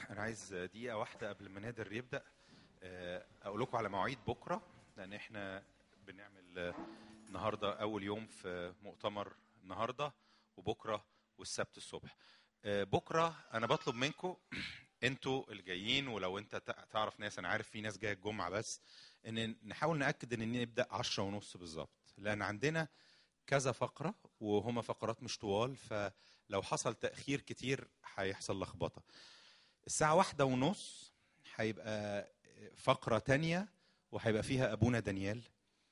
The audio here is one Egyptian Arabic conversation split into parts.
انا عايز دقيقه واحده قبل ما نادر يبدا آه، اقول لكم على مواعيد بكره لان احنا بنعمل آه، النهارده اول يوم في مؤتمر النهارده وبكره والسبت الصبح آه، بكره انا بطلب منكم انتوا اللي جايين ولو انت تع- تعرف ناس انا عارف في ناس جايه الجمعه بس ان نحاول ناكد ان نبدا عشرة ونص بالظبط لان عندنا كذا فقره وهما فقرات مش طوال فلو حصل تاخير كتير هيحصل لخبطه الساعة واحدة ونص هيبقى فقرة تانية وهيبقى فيها أبونا دانيال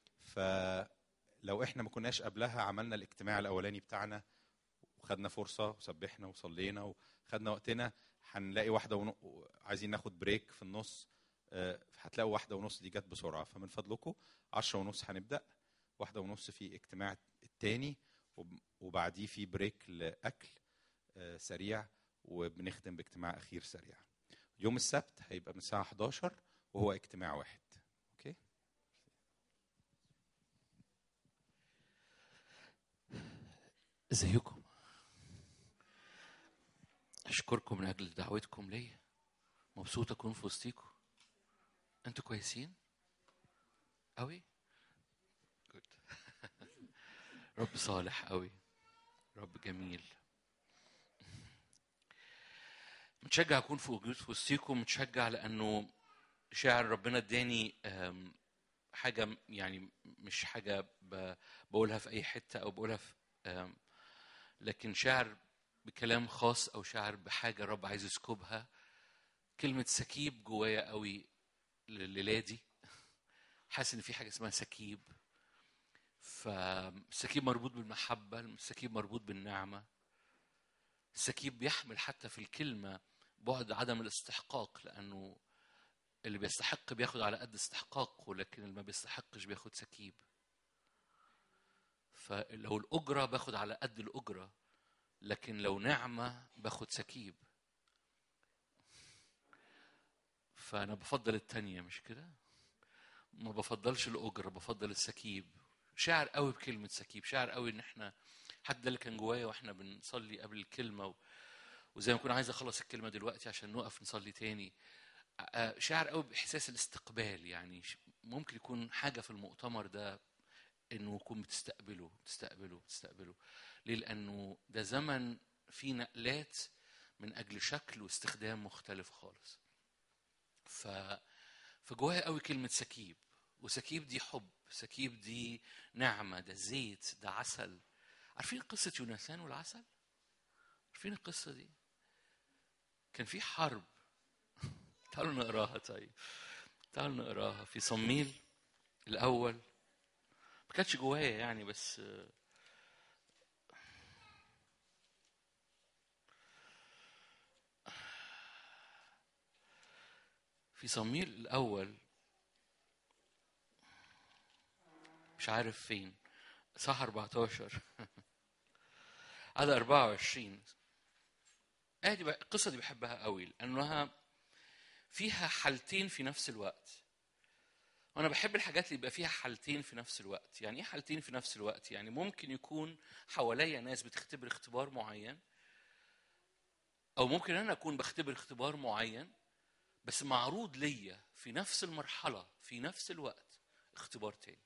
فلو احنا ما كناش قبلها عملنا الاجتماع الأولاني بتاعنا وخدنا فرصة وسبحنا وصلينا وخدنا وقتنا هنلاقي واحدة ون... عايزين ناخد بريك في النص آه، هتلاقوا واحدة ونص دي جت بسرعة فمن فضلكم عشرة ونص هنبدأ واحدة ونص في اجتماع التاني وب- وبعديه في بريك لأكل آه، سريع وبنختم باجتماع اخير سريع يوم السبت هيبقى من الساعه 11 وهو اجتماع واحد اوكي ازيكم اشكركم من اجل دعوتكم ليا مبسوط اكون في وسطيكم انتوا كويسين قوي جود رب صالح قوي رب جميل متشجع اكون في وجود في وسطيكم متشجع لانه شاعر ربنا اداني أم، حاجه م- يعني مش حاجه ب- بقولها في اي حته او بقولها في أم، لكن شاعر بكلام خاص او شاعر بحاجه الرب عايز يسكبها كلمه سكيب جوايا قوي لليله دي حاسس ان في حاجه اسمها سكيب فالسكيب مربوط بالمحبه السكيب مربوط بالنعمه السكيب بيحمل حتى في الكلمه بعد عدم الاستحقاق لانه اللي بيستحق بياخد على قد استحقاقه لكن اللي ما بيستحقش بياخد سكيب فلو الأجرة باخد على قد الأجرة لكن لو نعمة باخد سكيب فأنا بفضل التانية مش كده ما بفضلش الأجرة بفضل السكيب شاعر قوي بكلمة سكيب شاعر قوي إن إحنا حتى ده اللي كان جوايا وإحنا بنصلي قبل الكلمة و... وزي ما كنا عايز أخلص الكلمة دلوقتي عشان نقف نصلي تاني آه، شاعر قوي بإحساس الاستقبال يعني ش- ممكن يكون حاجة في المؤتمر ده انه يكون بتستقبله بتستقبله بتستقبله ليه لانه ده زمن فيه نقلات من اجل شكل واستخدام مختلف خالص ف فجوايا قوي كلمه سكيب وسكيب دي حب سكيب دي نعمه ده زيت ده عسل عارفين قصه يوناثان والعسل عارفين القصه دي كان في حرب تعالوا نقراها طيب تعالوا نقراها في صميل الاول ما كانتش جوايا يعني بس في صميل الأول مش عارف فين صح 14 عدد 24 آه دي بقى- القصة دي بحبها قوي لأنها فيها حالتين في نفس الوقت وانا بحب الحاجات اللي يبقى فيها حالتين في نفس الوقت يعني ايه حالتين في نفس الوقت يعني ممكن يكون حواليا ناس بتختبر اختبار معين او ممكن انا اكون بختبر اختبار معين بس معروض ليا في نفس المرحله في نفس الوقت اختبار تاني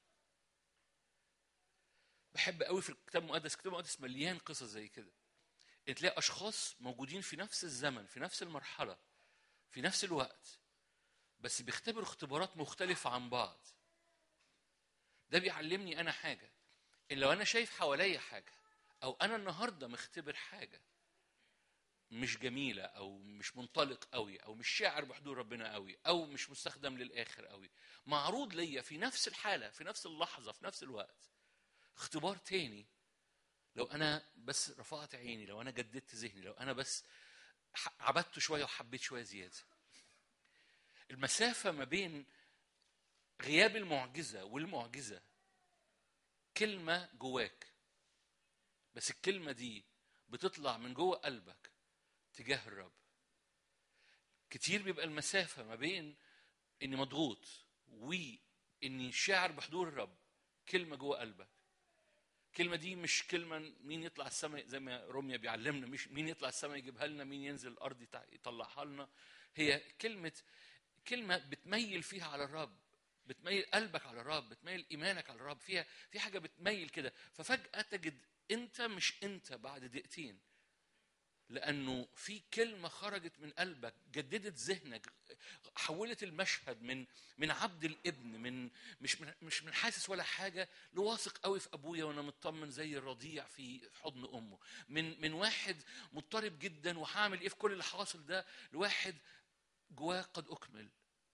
بحب قوي في الكتاب المقدس الكتاب المقدس مليان قصص زي كده إن تلاقي اشخاص موجودين في نفس الزمن في نفس المرحله في نفس الوقت بس بيختبروا اختبارات مختلفة عن بعض ده بيعلمني أنا حاجة إن لو أنا شايف حواليا حاجة أو أنا النهاردة مختبر حاجة مش جميلة أو مش منطلق قوي أو مش شاعر بحضور ربنا قوي أو مش مستخدم للآخر قوي معروض ليا في نفس الحالة في نفس اللحظة في نفس الوقت اختبار تاني لو أنا بس رفعت عيني لو أنا جددت ذهني لو أنا بس ح- عبدت شوية وحبيت شوية زيادة المسافة ما بين غياب المعجزة والمعجزة كلمة جواك بس الكلمة دي بتطلع من جوه قلبك تجاه الرب كتير بيبقى المسافة ما بين إني مضغوط وإني شاعر بحضور الرب كلمة جوه قلبك الكلمة دي مش كلمة مين يطلع السماء زي ما روميا بيعلمنا مش مين يطلع السماء يجيبها لنا مين ينزل الأرض يتع- يطلعها لنا هي كلمة كلمة بتميل فيها على الرب بتميل قلبك على الرب بتميل إيمانك على الرب فيها في حاجة بتميل كده ففجأة تجد أنت مش أنت بعد دقيقتين لانه في كلمه خرجت من قلبك جددت ذهنك حولت المشهد من من عبد الابن من مش من مش من حاسس ولا حاجه لواثق قوي في ابويا وانا مطمن زي الرضيع في حضن امه من من واحد مضطرب جدا وهعمل ايه في كل اللي حاصل ده لواحد جواه قد اكمل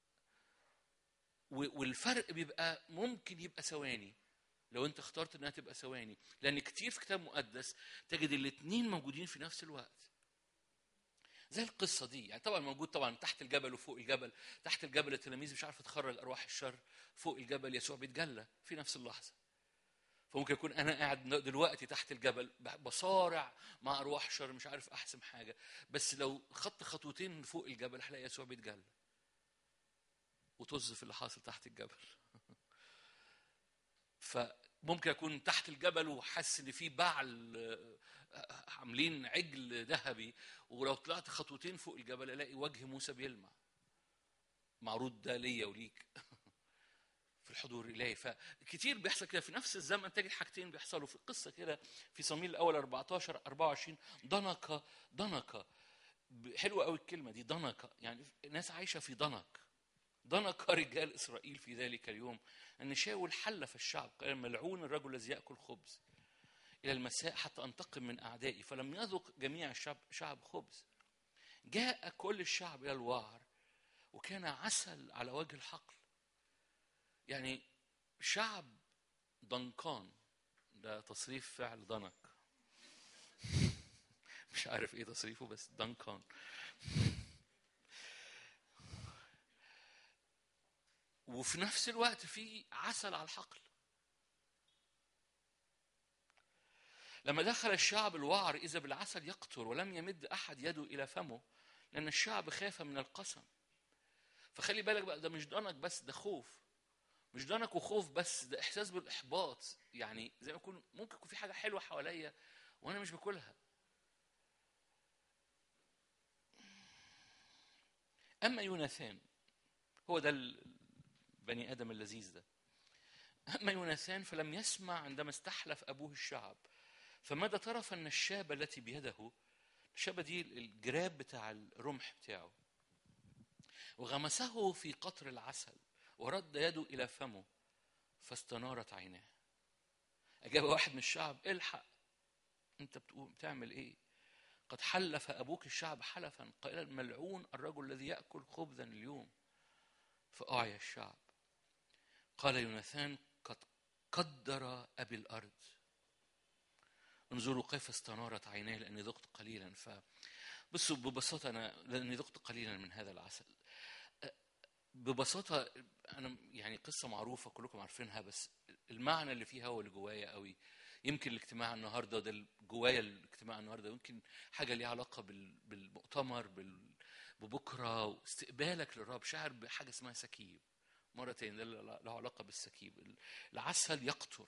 و- والفرق بيبقى ممكن يبقى ثواني لو انت اخترت انها تبقى ثواني لان كتير في كتاب مقدس تجد الاثنين موجودين في نفس الوقت زي القصه دي يعني طبعا موجود طبعا تحت الجبل وفوق الجبل تحت الجبل التلاميذ مش عارفه تخرج ارواح الشر فوق الجبل يسوع بيتجلى في نفس اللحظه فممكن يكون انا قاعد دلوقتي تحت الجبل بصارع مع ارواح الشر مش عارف احسم حاجه بس لو خدت خطوتين فوق الجبل هلاقي يسوع بيتجلى وطز في اللي حاصل تحت الجبل فممكن اكون تحت الجبل وحاسس ان في بعل آه، عاملين عجل ذهبي ولو طلعت خطوتين فوق الجبل الاقي وجه موسى بيلمع معروض ده ليا وليك في الحضور الالهي فكتير بيحصل كده في نفس الزمن تجد حاجتين بيحصلوا في القصه كده في صمويل الاول 14 24 ضنك ضنك حلوه قوي الكلمه دي ضنك يعني ناس عايشه في ضنك ضنك رجال اسرائيل في ذلك اليوم ان شاول حلف الشعب قال ملعون الرجل الذي ياكل خبز الى المساء حتى انتقم من اعدائي فلم يذق جميع الشعب شعب خبز جاء كل الشعب الى الوعر وكان عسل على وجه الحقل يعني شعب ضنكان ده تصريف فعل ضنك مش عارف ايه تصريفه بس ضنكان وفي نفس الوقت في عسل على الحقل لما دخل الشعب الوعر إذا بالعسل يقطر ولم يمد أحد يده إلى فمه لأن الشعب خاف من القسم فخلي بالك بقى ده مش ضنك بس ده خوف مش ضنك وخوف بس ده إحساس بالإحباط يعني زي ما يكون ممكن يكون في حاجة حلوة حواليا وأنا مش باكلها أما يوناثان هو ده البني آدم اللذيذ ده أما يوناثان فلم يسمع عندما استحلف أبوه الشعب فماذا طرف النشابة التي بيده النشابة دي الجراب بتاع الرمح بتاعه وغمسه في قطر العسل ورد يده إلى فمه فاستنارت عيناه أجاب واحد من الشعب الحق أنت بتقول بتعمل إيه قد حلف أبوك الشعب حلفا قائلا ملعون الرجل الذي يأكل خبزا اليوم فأعيا الشعب قال يوناثان قد قدر أبي الأرض انظروا كيف استنارت عيناه لأني ذقت قليلا ف بصوا ببساطة أنا لأني ذقت قليلا من هذا العسل ببساطة أنا يعني قصة معروفة كلكم عارفينها بس المعنى اللي فيها هو اللي جوايا قوي يمكن الاجتماع النهارده ده جوايا الاجتماع النهارده يمكن حاجه ليها علاقه بالمؤتمر ببكره واستقبالك للرب شاعر بحاجه اسمها سكيب مرتين ده له علاقه بالسكيب العسل يقطر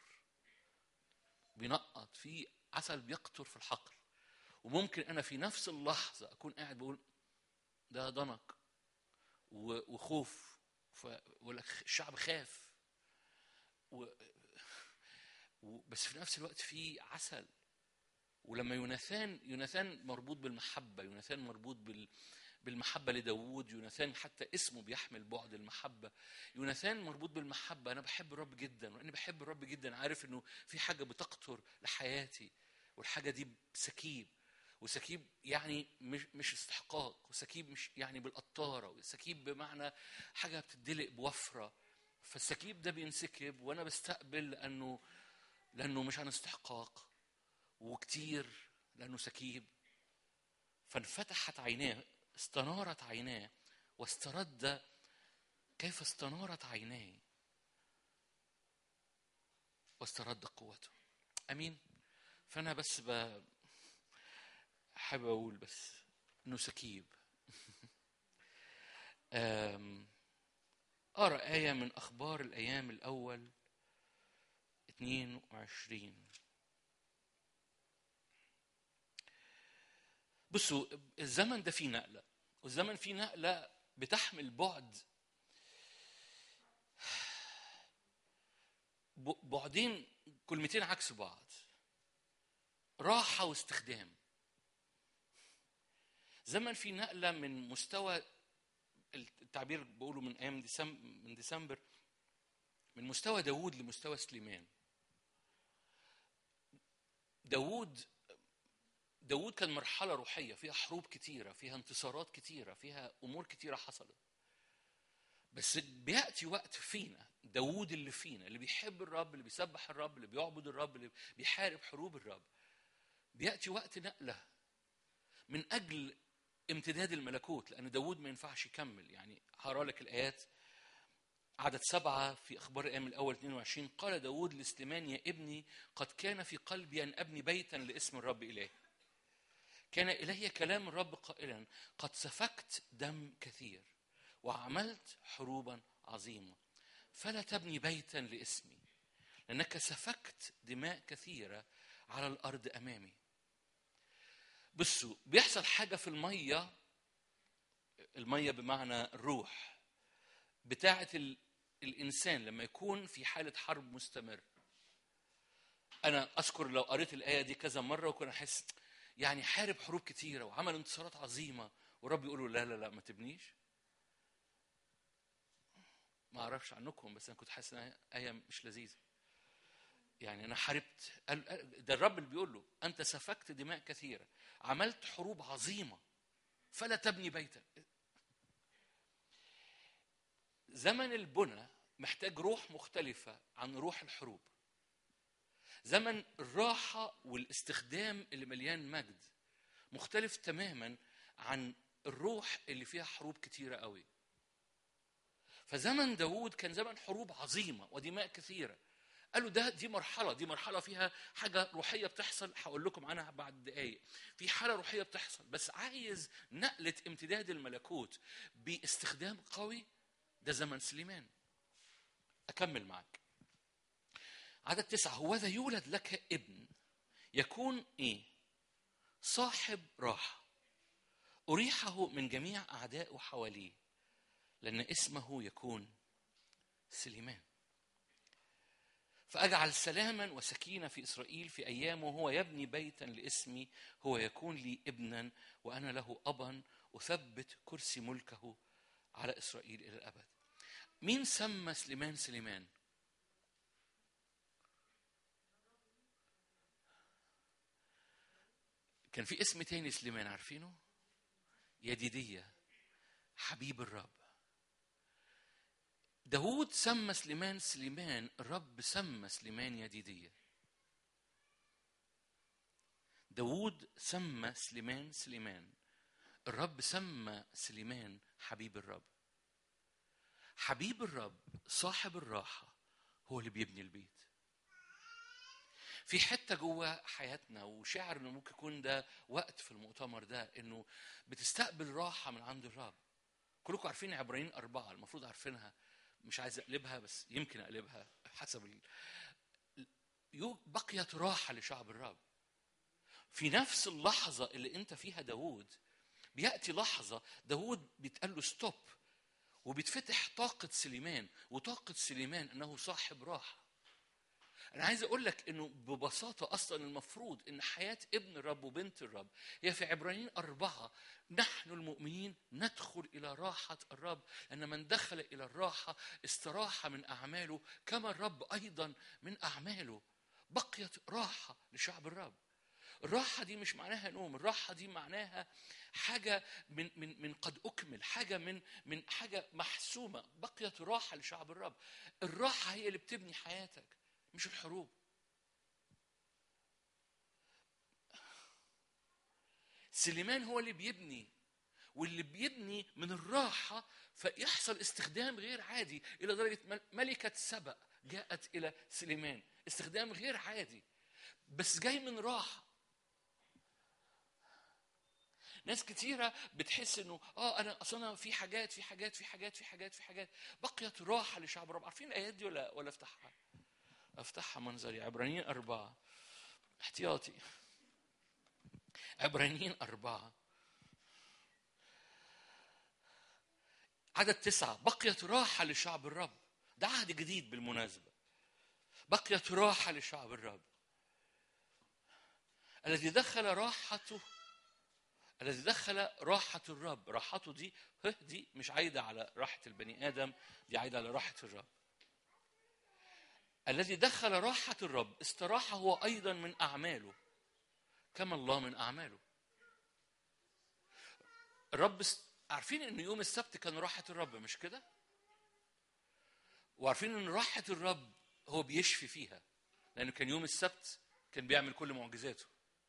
بينقط في عسل بيقطر في الحقل وممكن انا في نفس اللحظه اكون قاعد بقول ده ضنك وخوف والشعب خاف و بس في نفس الوقت في عسل ولما يوناثان يوناثان مربوط بالمحبة يوناثان مربوط بال بالمحبة لداوود يوناثان حتى اسمه بيحمل بعد المحبة يوناثان مربوط بالمحبة أنا بحب الرب جدا وأنا بحب الرب جدا عارف إنه في حاجة بتقطر لحياتي والحاجة دي سكيب وسكيب يعني مش مش استحقاق وسكيب مش يعني بالقطارة وسكيب بمعنى حاجة بتدلق بوفرة فالسكيب ده بينسكب وأنا بستقبل لأنه لأنه مش عن استحقاق وكتير لأنه سكيب فانفتحت عيناه استنارت عيناه واسترد كيف استنارت عيناه واسترد قوته امين فانا بس ب... حابب اقول بس انه سكيب اقرا ايه من اخبار الايام الاول 22 بصوا الزمن ده فيه نقله والزمن فيه نقله بتحمل بعد ب- بعدين كلمتين عكس بعض راحه واستخدام زمن فيه نقله من مستوى التعبير بقوله من ايام ديسمبر من ديسمبر من مستوى داوود لمستوى سليمان داوود داوود كان مرحلة روحية فيها حروب كتيرة فيها انتصارات كتيرة فيها أمور كتيرة حصلت بس بيأتي وقت فينا داوود اللي فينا اللي بيحب الرب اللي بيسبح الرب اللي بيعبد الرب اللي بيحارب حروب الرب بيأتي وقت نقلة من أجل امتداد الملكوت لأن داوود ما ينفعش يكمل يعني هقرا لك الآيات عدد سبعة في أخبار الأيام الأول 22 قال داود لسليمان يا ابني قد كان في قلبي أن أبني بيتا لاسم الرب إلهي كان إلي كلام الرب قائلا قد سفكت دم كثير وعملت حروبا عظيمة فلا تبني بيتا لاسمي لأنك سفكت دماء كثيرة على الأرض أمامي بصوا بيحصل حاجة في المية المية بمعنى الروح بتاعة ال... الإنسان لما يكون في حالة حرب مستمر أنا أذكر لو قريت الآية دي كذا مرة وكنت أحس يعني حارب حروب كتيرة وعمل انتصارات عظيمة ورب يقول له لا لا لا ما تبنيش ما أعرفش عنكم بس أنا كنت حاسس إنها آية مش لذيذة يعني أنا حاربت قال- ده الرب اللي بيقول له أنت سفكت دماء كثيرة عملت حروب عظيمة فلا تبني بيتا زمن البنى محتاج روح مختلفة عن روح الحروب زمن الراحة والاستخدام اللي مليان مجد مختلف تماما عن الروح اللي فيها حروب كتيرة قوي فزمن داوود كان زمن حروب عظيمة ودماء كثيرة قالوا ده دي مرحلة دي مرحلة فيها حاجة روحية بتحصل هقول لكم عنها بعد دقايق في حالة روحية بتحصل بس عايز نقلة امتداد الملكوت باستخدام قوي ده زمن سليمان أكمل معك عدد تسعة هوذا يولد لك ابن يكون إيه صاحب راحة أريحه من جميع أعدائه حواليه لأن اسمه يكون سليمان فأجعل سلاما وسكينة في إسرائيل في أيامه هو يبني بيتا لاسمي هو يكون لي ابنا وأنا له أبا أثبت كرسي ملكه على إسرائيل إلى الأبد مين سمى سليمان سليمان كان في اسم تاني سليمان عارفينه يديدية حبيب الرب داود سمى سليمان سليمان الرب سمى سليمان يديدية داود سمى سليمان سليمان الرب سمى سليمان حبيب الرب حبيب الرب صاحب الراحة هو اللي بيبني البيت في حتة جوه حياتنا وشعر انه ممكن يكون ده وقت في المؤتمر ده انه بتستقبل راحة من عند الرب كلكم عارفين عبرانيين أربعة المفروض عارفينها مش عايز أقلبها بس يمكن أقلبها حسب ال... يو- بقيت راحة لشعب الرب في نفس اللحظة اللي أنت فيها داوود بيأتي لحظة داوود بيتقال له ستوب وبيتفتح طاقة سليمان وطاقة سليمان أنه صاحب راحة أنا عايز أقول لك إنه ببساطة أصلا المفروض إن حياة ابن الرب وبنت الرب هي في عبرانيين أربعة نحن المؤمنين ندخل إلى راحة الرب لأن من دخل إلى الراحة استراح من أعماله كما الرب أيضا من أعماله بقيت راحة لشعب الرب الراحة دي مش معناها نوم، الراحة دي معناها حاجة من من من قد أكمل، حاجة من من حاجة محسومة، بقيت راحة لشعب الرب. الراحة هي اللي بتبني حياتك مش الحروب. سليمان هو اللي بيبني واللي بيبني من الراحة فيحصل استخدام غير عادي إلى درجة مل- ملكة سبأ جاءت إلى سليمان استخدام غير عادي بس جاي من راحة ناس كتيرة بتحس انه اه انا اصل انا في حاجات في حاجات في حاجات في حاجات في حاجات بقيت راحة لشعب الرب عارفين الايات دي ولا ولا افتحها؟ افتحها منظري عبرانيين أربعة احتياطي عبرانيين أربعة عدد تسعة بقيت راحة لشعب الرب ده عهد جديد بالمناسبة بقيت راحة لشعب الرب الذي دخل راحته الذي دخل راحة الرب راحته دي ه دي مش عايدة على راحة البني آدم دي عايدة على راحة الرب الذي دخل راحة الرب استراح هو أيضا من أعماله كما الله من أعماله الرب است... عارفين ان يوم السبت كان راحة الرب مش كده؟ وعارفين ان راحة الرب هو بيشفي فيها لانه كان يوم السبت كان بيعمل كل معجزاته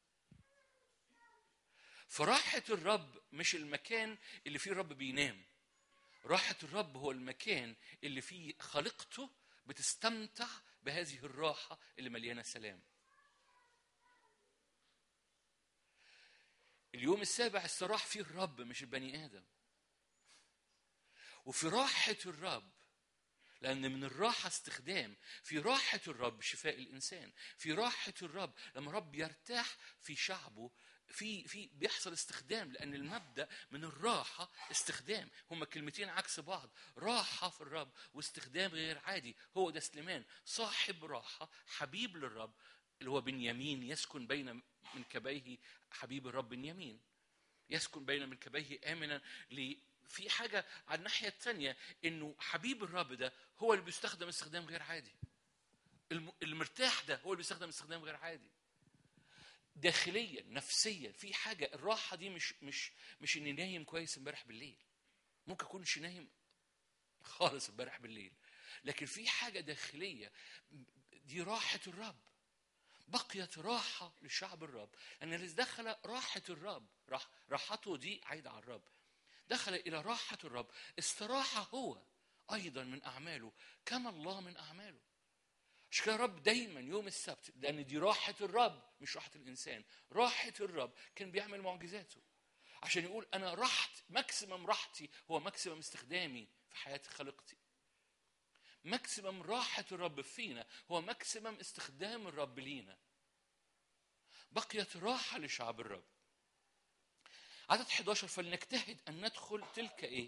فراحة الرب مش المكان اللي فيه الرب بينام راحة الرب هو المكان اللي فيه خليقته بتستمتع بهذه الراحة اللي مليانة سلام اليوم السابع استراح فيه الرب مش البني آدم وفي راحة الرب لأن من الراحة استخدام في راحة الرب شفاء الإنسان في راحة الرب لما الرب يرتاح في شعبه في في بيحصل استخدام لأن المبدأ من الراحة استخدام هما كلمتين عكس بعض راحة في الرب واستخدام غير عادي هو ده سليمان صاحب راحة حبيب للرب اللي هو بنيامين يسكن بين منكبيه حبيب الرب بنيامين يسكن بين منكبيه آمنا ل في حاجة على الناحية الثانية إنه حبيب الرب ده هو اللي بيستخدم استخدام غير عادي الم- المرتاح ده هو اللي بيستخدم استخدام غير عادي داخليا نفسيا في حاجة الراحة دي مش مش مش إني نايم كويس امبارح بالليل ممكن أكونش نايم خالص امبارح بالليل لكن في حاجة داخلية دي راحة الرب بقيت راحة لشعب الرب لأن الذي دخل راحة الرب راح راحته دي عايدة على الرب دخل إلى راحة الرب استراح هو أيضا من أعماله كما الله من أعماله عشان كده الرب دايما يوم السبت لأن دي راحة الرب مش راحة الإنسان راحة الرب كان بيعمل معجزاته عشان يقول أنا راحت ماكسيمم راحتي هو ماكسيمم استخدامي في حياة خليقتي ماكسيمم راحة الرب فينا هو ماكسيمم استخدام الرب لينا بقيت راحة لشعب الرب عدد 11 فلنجتهد أن ندخل تلك إيه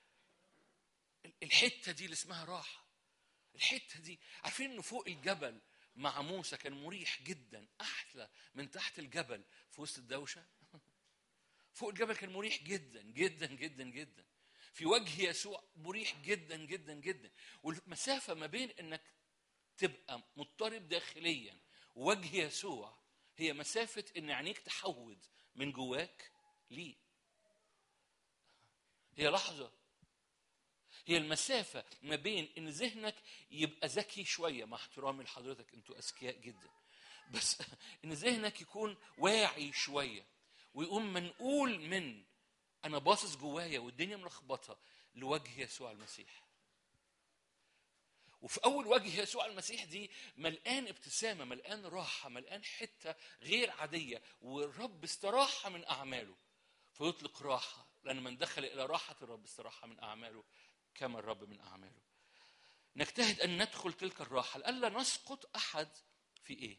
الحتة دي اللي اسمها راحة الحتة دي عارفين إنه فوق الجبل مع موسى كان مريح جدا أحلى من تحت الجبل في وسط الدوشة فوق الجبل كان مريح جدا جدا جدا جدا في وجه يسوع مريح جدا جدا جدا والمسافة ما بين انك تبقى مضطرب داخليا وجه يسوع هي مسافة ان عينيك تحود من جواك ليه هي لحظة هي المسافة ما بين ان ذهنك يبقى ذكي شوية مع احترامي لحضرتك انتوا اذكياء جدا بس ان ذهنك يكون واعي شوية ويقوم منقول من انا باصص جوايا والدنيا ملخبطه لوجه يسوع المسيح وفي اول وجه يسوع المسيح دي ملقان ابتسامه ملقان راحه ملقان حته غير عاديه والرب استراح من اعماله فيطلق راحه لان من دخل الى راحه الرب استراح من اعماله كما الرب من اعماله نجتهد ان ندخل تلك الراحه لئلا نسقط احد في ايه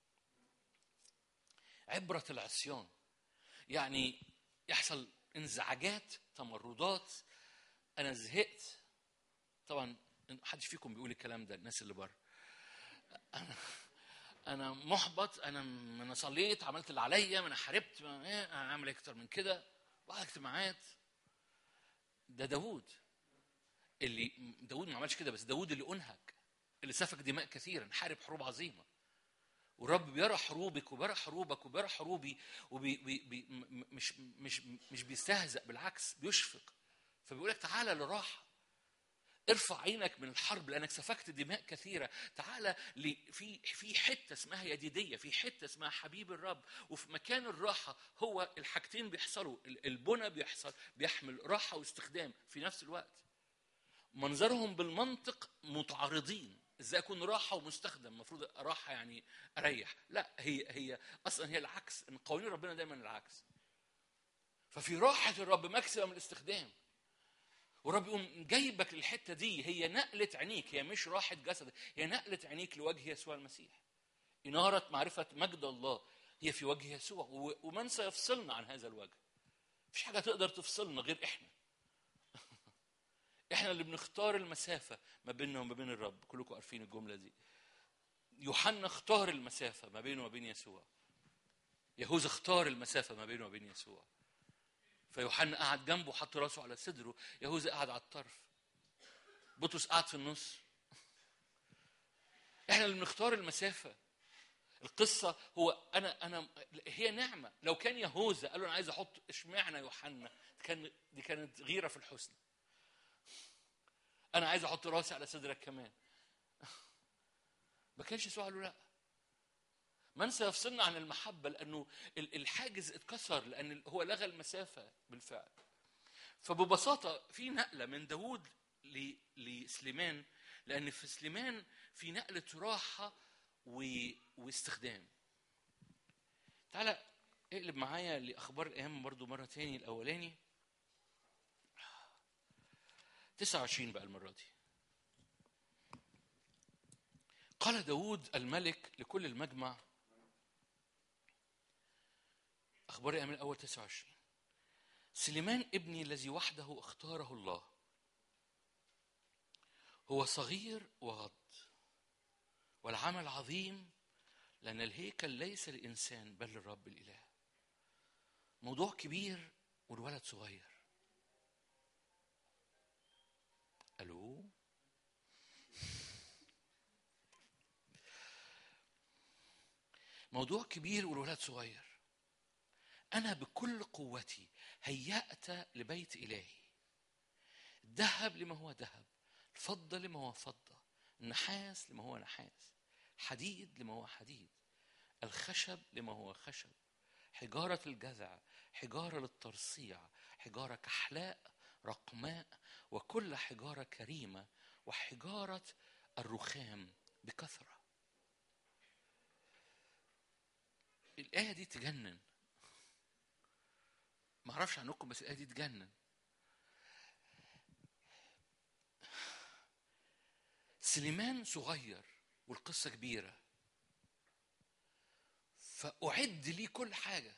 عبره العصيان يعني يحصل انزعاجات تمردات انا زهقت طبعا محدش فيكم بيقول الكلام ده الناس اللي بره انا انا محبط انا ما انا صليت عملت اللي عليا ما انا حاربت ما ايه انا هعمل اكتر من كده بعد اجتماعات ده داوود اللي داوود ما عملش كده بس داوود اللي انهك اللي سفك دماء كثيرا حارب حروب عظيمه والرب بيرى حروبك وبيرى حروبك وبيرى حروبي وبي بي بي مش مش مش بيستهزأ بالعكس بيشفق فبيقول لك تعالى لراحه ارفع عينك من الحرب لانك سفكت دماء كثيره تعالى ل- في في حته اسمها يديديه في حته اسمها حبيب الرب وفي مكان الراحه هو الحاجتين بيحصلوا ال- البنى بيحصل بيحمل راحه واستخدام في نفس الوقت منظرهم بالمنطق متعارضين ازاي اكون راحه ومستخدم المفروض راحه يعني اريح لا هي هي اصلا هي العكس ان قوانين ربنا دايما العكس ففي راحه الرب ماكسيمم الاستخدام والرب يقوم جايبك للحته دي هي نقله عينيك هي مش راحه جسدك هي نقله عينيك لوجه يسوع المسيح اناره معرفه مجد الله هي في وجه يسوع و- ومن سيفصلنا عن هذا الوجه مفيش حاجه تقدر تفصلنا غير احنا احنا اللي بنختار المسافه ما بيننا وما بين الرب كلكم عارفين الجمله دي يوحنا اختار المسافه ما بينه وبين يسوع يهوذا اختار المسافه ما بينه وبين يسوع فيوحنا قعد جنبه حط راسه على صدره يهوذا قعد على الطرف بطرس قعد في النص احنا اللي بنختار المسافه القصه هو انا انا هي نعمه لو كان يهوذا قال له انا عايز احط اشمعنى يوحنا كان دي كانت غيره في الحسن انا عايز احط راسي على صدرك كمان ما كانش يسوع قال له لا من سيفصلنا عن المحبه لانه ال- الحاجز اتكسر لان هو لغى المسافه بالفعل فببساطه في نقله من داوود ل- لسليمان لان في سليمان في نقله راحه و... واستخدام تعالى اقلب معايا لاخبار الايام برضو مره تاني الاولاني 29 بقى المره دي قال داود الملك لكل المجمع اخبار الايام الاول 29 سليمان ابني الذي وحده اختاره الله هو صغير وغض والعمل عظيم لأن الهيكل ليس لإنسان بل للرب الإله موضوع كبير والولد صغير ألو موضوع كبير والولد صغير أنا بكل قوتي هيأت لبيت إلهي الذهب لما هو ذهب الفضة لما هو فضة النحاس لما هو نحاس حديد لما هو حديد الخشب لما هو خشب حجارة الجذع حجارة للترصيع حجارة كحلاء رقماء وكل حجارة كريمة وحجارة الرخام بكثرة الآية دي تجنن ما اعرفش عنكم بس الآية دي تجنن سليمان صغير والقصة كبيرة فأعد لي كل حاجة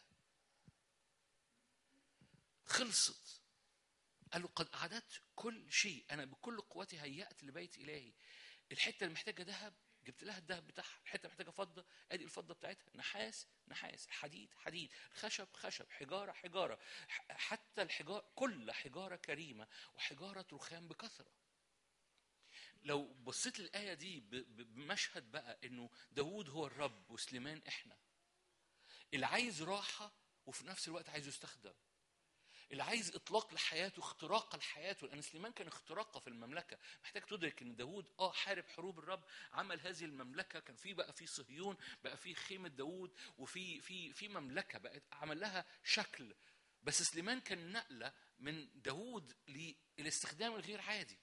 خلصت قال له قد أعددت كل شيء أنا بكل قوتي هيأت لبيت إلهي الحتة اللي محتاجة ذهب جبت لها الذهب بتاعها الحتة اللي محتاجة فضة أدي الفضة بتاعتها نحاس نحاس حديد حديد خشب خشب حجارة حجارة ح- حتى الحجارة كل حجارة كريمة وحجارة رخام بكثرة لو بصيت الآية دي ب- ب- بمشهد بقى إنه داوود هو الرب وسليمان إحنا اللي عايز راحة وفي نفس الوقت عايز يستخدم اللي عايز اطلاق لحياته اختراق لحياته لان سليمان كان اختراقه في المملكه محتاج تدرك ان داوود اه حارب حروب الرب عمل هذه المملكه كان في بقى في صهيون بقى في خيمه داوود وفي في في مملكه بقت عمل لها شكل بس سليمان كان نقله من داوود للاستخدام الغير عادي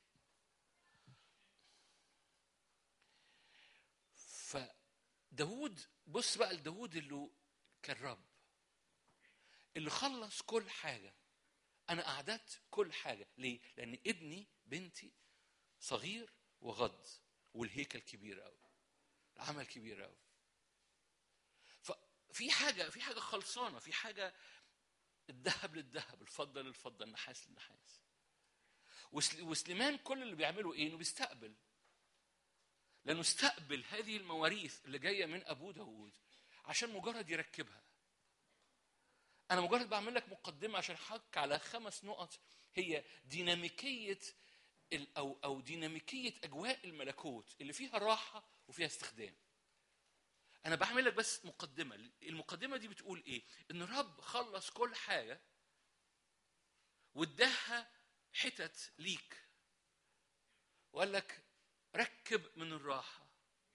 فداوود بص بقى لداوود اللي كان رب اللي خلص كل حاجه انا اعددت كل حاجه ليه لان ابني بنتي صغير وغض والهيكل كبير قوي العمل كبير قوي ففي حاجه في حاجه خلصانه في حاجه الذهب للذهب الفضه للفضه النحاس للنحاس وسل- وسليمان كل اللي بيعمله ايه انه بيستقبل لانه استقبل هذه المواريث اللي جايه من ابوه داوود عشان مجرد يركبها انا مجرد بعمل لك مقدمه عشان احك على خمس نقط هي ديناميكيه ال- او او ديناميكيه اجواء الملكوت اللي فيها راحه وفيها استخدام انا بعمل لك بس مقدمه المقدمه دي بتقول ايه ان الرب خلص كل حاجه واداها حتت ليك وقال لك ركب من الراحه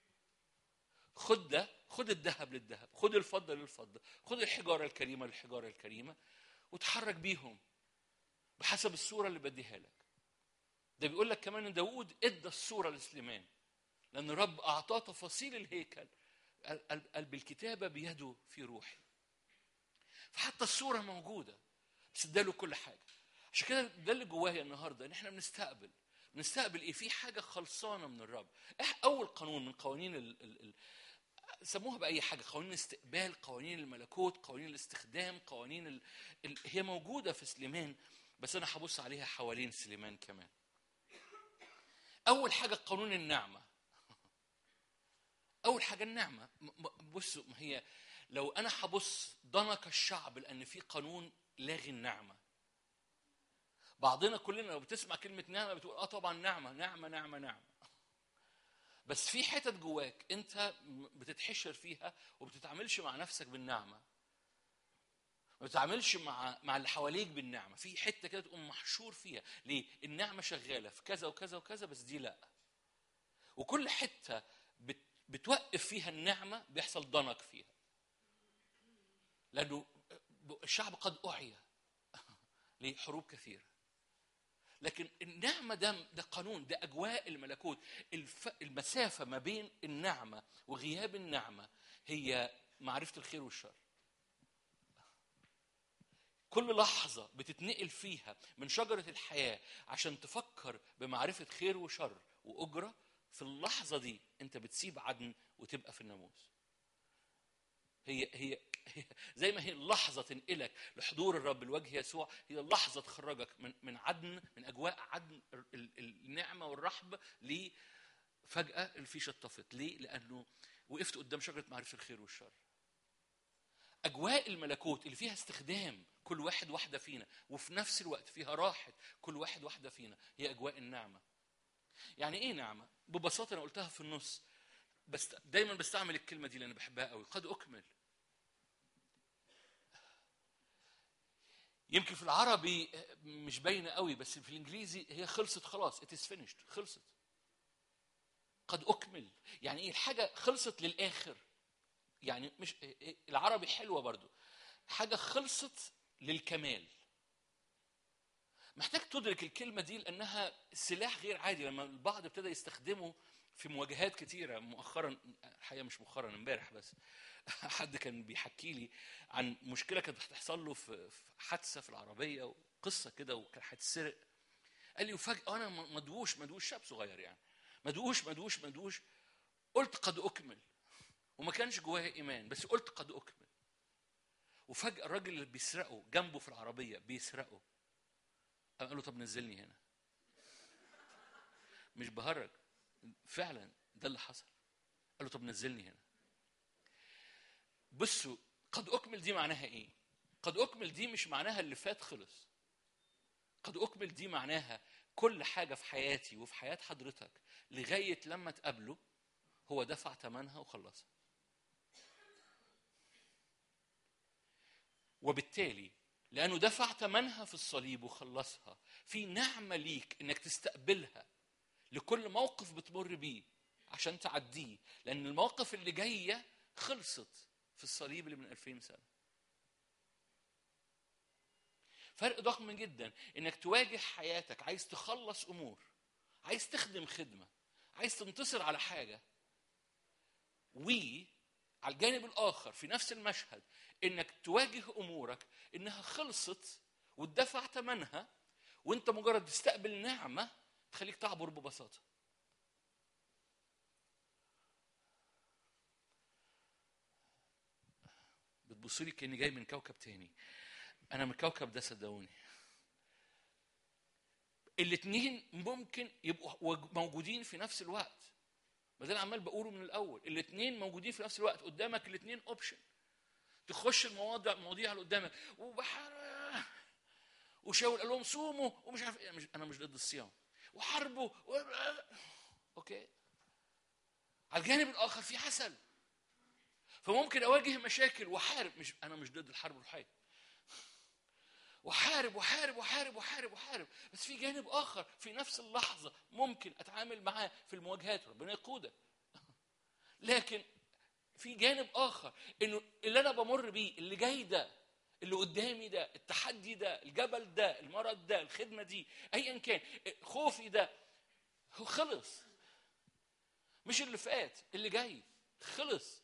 خد ده خد الذهب للذهب خد الفضه للفضه خد الحجاره الكريمه للحجاره الكريمه وتحرك بيهم بحسب الصوره اللي بديها لك ده بيقول لك كمان ان داوود ادى الصوره لسليمان لان الرب اعطاه تفاصيل الهيكل قال- قال قال بالكتابه بيده في روحي فحتى الصوره موجوده بس اداله كل حاجه عشان كده ده اللي جوايا النهارده ان احنا بنستقبل بنستقبل ايه في حاجه خلصانه من الرب إح- اول قانون من قوانين ال ال ال سموها باي حاجه قوانين الاستقبال قوانين الملكوت قوانين الاستخدام قوانين ال... ال... هي موجوده في سليمان بس انا هبص عليها حوالين سليمان كمان اول حاجه قانون النعمه اول حاجه النعمه م- م- بصوا ما هي لو انا هبص ضنك الشعب لان في قانون لاغي النعمه بعضنا كلنا لو بتسمع كلمه نعمه بتقول اه طبعا نعمه نعمه نعمه نعمه بس في حتت جواك انت م- بتتحشر فيها وبتتعاملش مع نفسك بالنعمه ما بتتعاملش مع مع اللي حواليك بالنعمه في حته كده تقوم محشور فيها ليه النعمه شغاله في كذا وكذا وكذا بس دي لا وكل حته بت بتوقف فيها النعمه بيحصل ضنك فيها لانه الشعب قد اعيا لحروب كثيره لكن النعمه ده ده قانون ده اجواء الملكوت الف... المسافه ما بين النعمه وغياب النعمه هي معرفه الخير والشر كل لحظة بتتنقل فيها من شجرة الحياة عشان تفكر بمعرفة خير وشر وأجرة في اللحظة دي أنت بتسيب عدن وتبقى في الناموس. هي هي هي زي ما هي اللحظة تنقلك لحضور الرب الوجه يسوع هي اللحظة تخرجك من من عدن من أجواء عدن ال- ال- النعمة والرحب ل فجأة الفيشة اتطفت، ليه؟ لأنه وقفت قدام شجرة معرفة الخير والشر. اجواء الملكوت اللي فيها استخدام كل واحد واحده فينا وفي نفس الوقت فيها راحه كل واحد واحده فينا هي اجواء النعمه يعني ايه نعمه ببساطه انا قلتها في النص بس دايما بستعمل الكلمه دي لان بحبها قوي قد اكمل يمكن في العربي مش باينه قوي بس في الانجليزي هي خلصت خلاص it is finished خلصت قد اكمل يعني ايه الحاجه خلصت للاخر يعني مش العربي حلوه برضو حاجه خلصت للكمال محتاج تدرك الكلمه دي لانها سلاح غير عادي لما البعض ابتدى يستخدمه في مواجهات كتيره مؤخرا الحقيقه مش مؤخرا امبارح بس حد كان بيحكي لي عن مشكله كانت بتحصل له في في حادثه في العربيه وقصه كده وكان هيتسرق قال لي وفجاه انا مدووش مدووش شاب صغير يعني مدووش مدووش مدووش قلت قد اكمل وما كانش جوايا ايمان بس قلت قد اكمل وفجاه الراجل اللي بيسرقه جنبه في العربيه بيسرقه قال له طب نزلني هنا مش بهرج فعلا ده اللي حصل قال له طب نزلني هنا بصوا قد اكمل دي معناها ايه قد اكمل دي مش معناها اللي فات خلص قد اكمل دي معناها كل حاجه في حياتي وفي حياه حضرتك لغايه لما تقابله هو دفع ثمنها وخلصها وبالتالي لانه دفع ثمنها في الصليب وخلصها في نعمه ليك انك تستقبلها لكل موقف بتمر بيه عشان تعديه لان المواقف اللي جايه خلصت في الصليب اللي من 2000 سنه فرق ضخم جدا انك تواجه حياتك عايز تخلص امور عايز تخدم خدمه عايز تنتصر على حاجه وعلى الجانب الاخر في نفس المشهد انك تواجه امورك انها خلصت واتدفع ثمنها وانت مجرد تستقبل نعمه تخليك تعبر ببساطه بتبص لي كاني جاي من كوكب تاني انا من الكوكب ده صدقوني الاثنين ممكن يبقوا موجودين في نفس الوقت ما ده انا عمال بقوله من الاول الاثنين موجودين في نفس الوقت قدامك الاثنين اوبشن تخش المواضيع المواضيع اللي قدامك وبحر وشاول قال لهم صوموا ومش عارف ايه مش انا مش ضد الصيام وحاربوا و... اوكي على الجانب الاخر في عسل فممكن اواجه مشاكل واحارب مش انا مش ضد الحرب الروحيه وحارب وحارب وحارب وحارب وحارب بس في جانب اخر في نفس اللحظه ممكن اتعامل معاه في المواجهات ربنا يقودك لكن في جانب اخر انه اللي انا بمر بيه اللي جاي ده اللي قدامي ده التحدي ده الجبل ده المرض ده الخدمه دي ايا كان خوفي ده هو خلص مش اللي فات اللي جاي خلص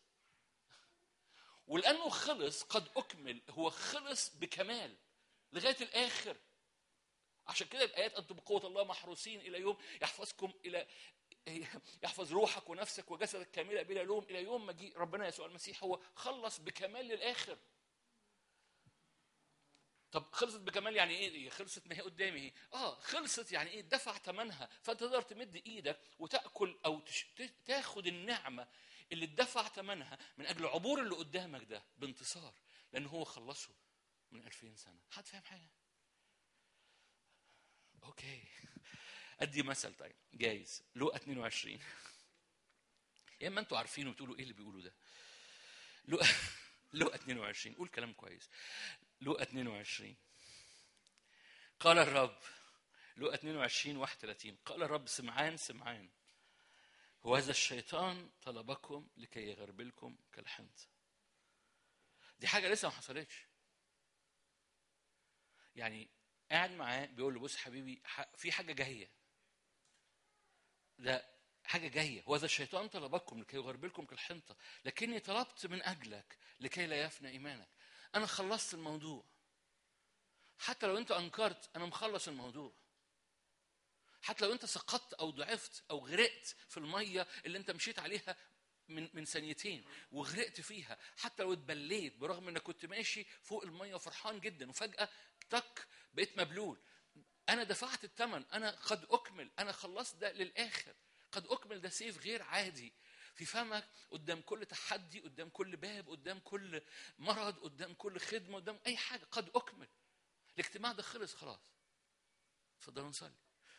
ولانه خلص قد اكمل هو خلص بكمال لغايه الاخر عشان كده الايات انتم بقوه الله محروسين الى يوم يحفظكم الى يحفظ روحك ونفسك وجسدك كامله بلا لوم الى يوم مجيء ربنا يسوع المسيح هو خلص بكمال للاخر طب خلصت بكمال يعني ايه هي خلصت ما هي قدامي اهي اه خلصت يعني ايه دفع ثمنها فانت تقدر تمد ايدك وتاكل او تش... ت- تاخد النعمه اللي اتدفع ثمنها من اجل عبور اللي قدامك ده بانتصار لان هو خلصه من 2000 سنه حد فاهم حاجه اوكي ادي مثل طيب جايز لقى 22 يا اما انتوا عارفين وبتقولوا ايه اللي بيقولوا ده لقى لقى 22 قول كلام كويس لقى 22 قال الرب لقى 22 31 قال الرب سمعان سمعان وهذا الشيطان طلبكم لكي يغربلكم كالحنطة دي حاجة لسه ما حصلتش يعني قاعد معاه بيقول له بص حبيبي ح- في حاجة جاية ده حاجة جاية وهذا الشيطان طلبكم لكي يغربلكم كالحنطة لكني طلبت من أجلك لكي لا يفنى إيمانك أنا خلصت الموضوع حتى لو أنت أنكرت أنا مخلص الموضوع حتى لو أنت سقطت أو ضعفت أو غرقت في المية اللي أنت مشيت عليها من من ثانيتين وغرقت فيها حتى لو اتبليت برغم انك كنت ماشي فوق الميه وفرحان جدا وفجاه تك بقيت مبلول انا دفعت الثمن انا قد اكمل انا خلصت ده للاخر قد اكمل ده سيف غير عادي في فمك قدام كل تحدي قدام كل باب قدام كل مرض قدام كل خدمه قدام اي حاجه قد اكمل الاجتماع ده خلص خلاص اتفضلوا نصلي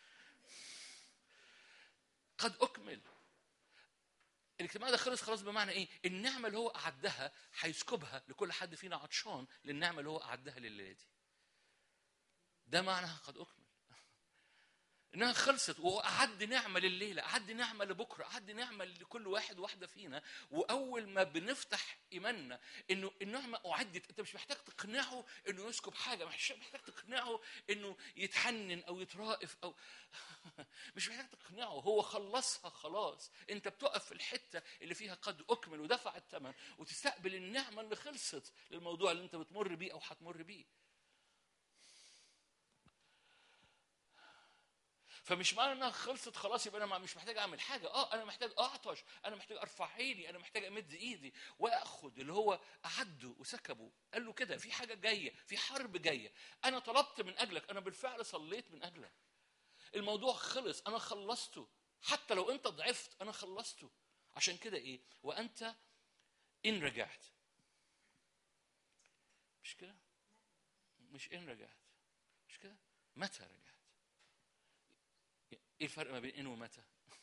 قد اكمل الاجتماع ده خلص خلاص بمعنى ايه؟ النعمه اللي هو اعدها هيسكبها لكل حد فينا عطشان للنعمه اللي هو اعدها لليله دي. ده معناها قد اكمل. انها خلصت واعد نعمه لليله، اعد نعمه لبكره، اعد نعمه لكل واحد واحده فينا، واول ما بنفتح ايماننا انه النعمه اعدت، انت مش محتاج تقنعه انه يسكب حاجه، مش محتاج تقنعه انه يتحنن او يترائف او مش محتاج تقنعه هو خلصها خلاص انت بتقف في الحته اللي فيها قد اكمل ودفع الثمن وتستقبل النعمه اللي خلصت للموضوع اللي انت بتمر بيه او هتمر بيه فمش معنى انها خلصت خلاص يبقى انا مش محتاج اعمل حاجه اه انا محتاج اعطش انا محتاج ارفع عيني انا محتاج امد ايدي واخد اللي هو اعده وسكبه قال له كده في حاجه جايه في حرب جايه انا طلبت من اجلك انا بالفعل صليت من اجلك الموضوع خلص انا خلصته حتى لو انت ضعفت انا خلصته عشان كده ايه وانت ان رجعت مش كده مش ان رجعت مش كده متى رجعت ايه الفرق ما بين ان ومتى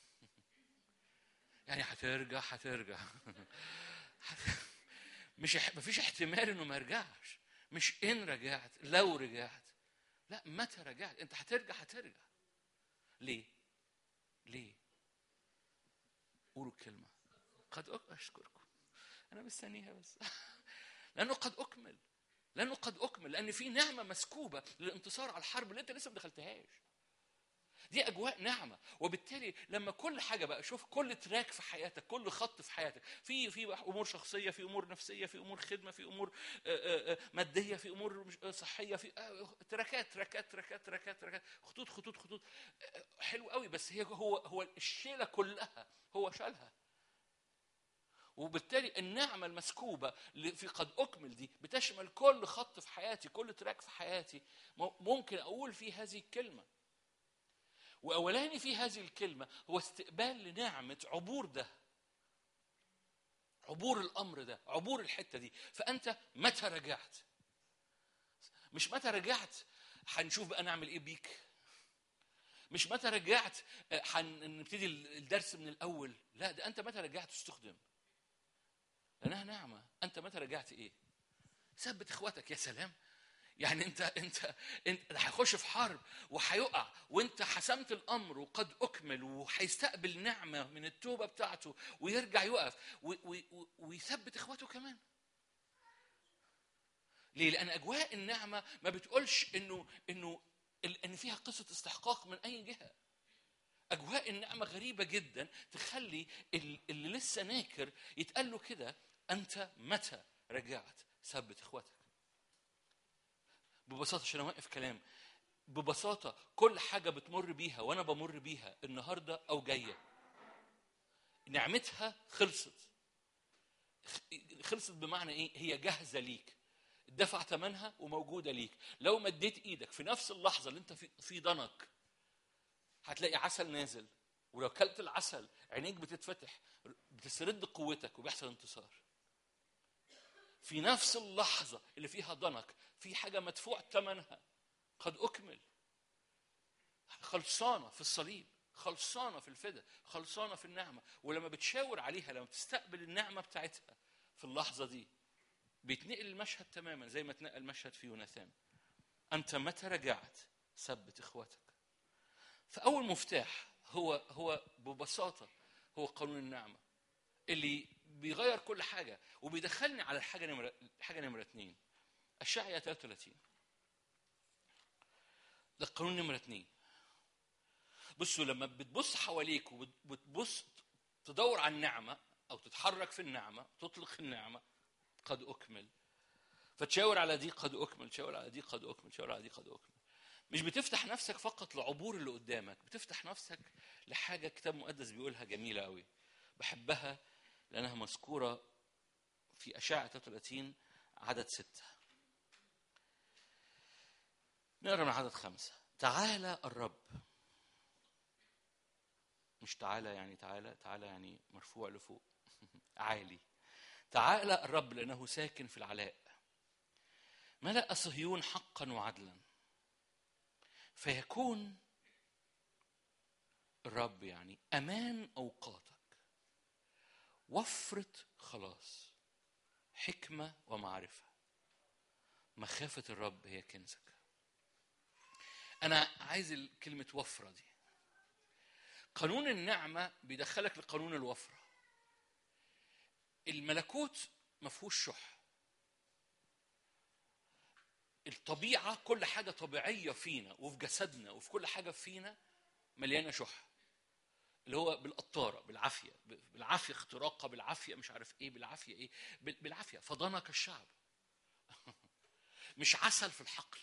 يعني هترجع هترجع مش مفيش احتمال انه ما يرجعش مش ان رجعت لو رجعت لا متى رجعت انت هترجع هترجع ليه ليه قولوا الكلمه قد أك... اشكركم انا مستنيها بس لانه قد اكمل لانه قد اكمل لان في نعمه مسكوبه للانتصار على الحرب اللي انت لسه ما دخلتهاش دي اجواء نعمه وبالتالي لما كل حاجه بقى شوف كل تراك في حياتك كل خط في حياتك في في امور شخصيه في امور نفسيه في امور خدمه في امور آه، آه، ماديه في امور مش- آه، صحيه في آه، تراكات تراكات تراكات تراكات تراكات خطوط خطوط خطوط آه، حلو قوي بس هي هو هو الشيله كلها هو شالها وبالتالي النعمة المسكوبة اللي في قد أكمل دي بتشمل كل خط في حياتي كل تراك في حياتي م- ممكن أقول فيه هذه الكلمة وأولاني في هذه الكلمة هو استقبال لنعمة عبور ده عبور الأمر ده عبور الحتة دي فأنت متى رجعت مش متى رجعت هنشوف بقى نعمل إيه بيك مش متى رجعت آه، هنبتدي الدرس من الأول لا ده أنت متى رجعت تستخدم لانها نعمه انت متى رجعت ايه ثبت اخواتك يا سلام يعني انت انت انت هيخش في حرب وهيقع وانت حسمت الامر وقد اكمل وهيستقبل نعمه من التوبه بتاعته ويرجع يقف و- و- و- ويثبت اخواته كمان ليه؟ لان اجواء النعمه ما بتقولش انه انه ال- ان فيها قصه استحقاق من اي جهه اجواء النعمه غريبه جدا تخلي ال- اللي لسه ناكر يتقال له كده انت متى رجعت ثبت اخواتك ببساطه عشان اوقف كلام ببساطه كل حاجه بتمر بيها وانا بمر بيها النهارده او جايه نعمتها خلصت خلصت بمعنى ايه هي جاهزه ليك دفع ثمنها وموجوده ليك لو مديت ايدك في نفس اللحظه اللي انت في في ضنك هتلاقي عسل نازل ولو كلت العسل عينيك بتتفتح بتسترد قوتك وبيحصل انتصار في نفس اللحظه اللي فيها ضنك في حاجه مدفوع ثمنها قد اكمل خلصانه في الصليب خلصانه في الفدا خلصانه في النعمه ولما بتشاور عليها لما تستقبل النعمه بتاعتها في اللحظه دي بيتنقل المشهد تماما زي ما اتنقل المشهد في يوناثان انت متى رجعت ثبت اخواتك فاول مفتاح هو هو ببساطه هو قانون النعمه اللي بيغير كل حاجه وبيدخلني على الحاجه نمره حاجه نمره اثنين الشعية 33 ده القانون نمره اثنين بصوا لما بتبص حواليك وبتبص تدور على النعمه او تتحرك في النعمه تطلق النعمه قد اكمل فتشاور على دي قد اكمل تشاور على دي قد اكمل تشاور على دي قد اكمل مش بتفتح نفسك فقط لعبور اللي قدامك بتفتح نفسك لحاجه كتاب مقدس بيقولها جميله قوي بحبها لانها مذكوره في اشعه 33 عدد ستة نقرا من عدد خمسة تعالى الرب مش تعالى يعني تعالى تعالى يعني مرفوع لفوق عالي تعالى الرب لأنه ساكن في العلاء ملأ صهيون حقا وعدلا فيكون الرب يعني أمان أوقاتك وفرة خلاص حكمة ومعرفة مخافة الرب هي كنزك أنا عايز كلمة وفرة دي قانون النعمة بيدخلك لقانون الوفرة الملكوت ما فيهوش شح الطبيعة كل حاجة طبيعية فينا وفي جسدنا وفي كل حاجة فينا مليانة شح اللي هو بالقطارة بالعافية بالعافية اختراقة بالعافية مش عارف ايه بالعافية ايه بالعافية فضنك الشعب مش عسل في الحقل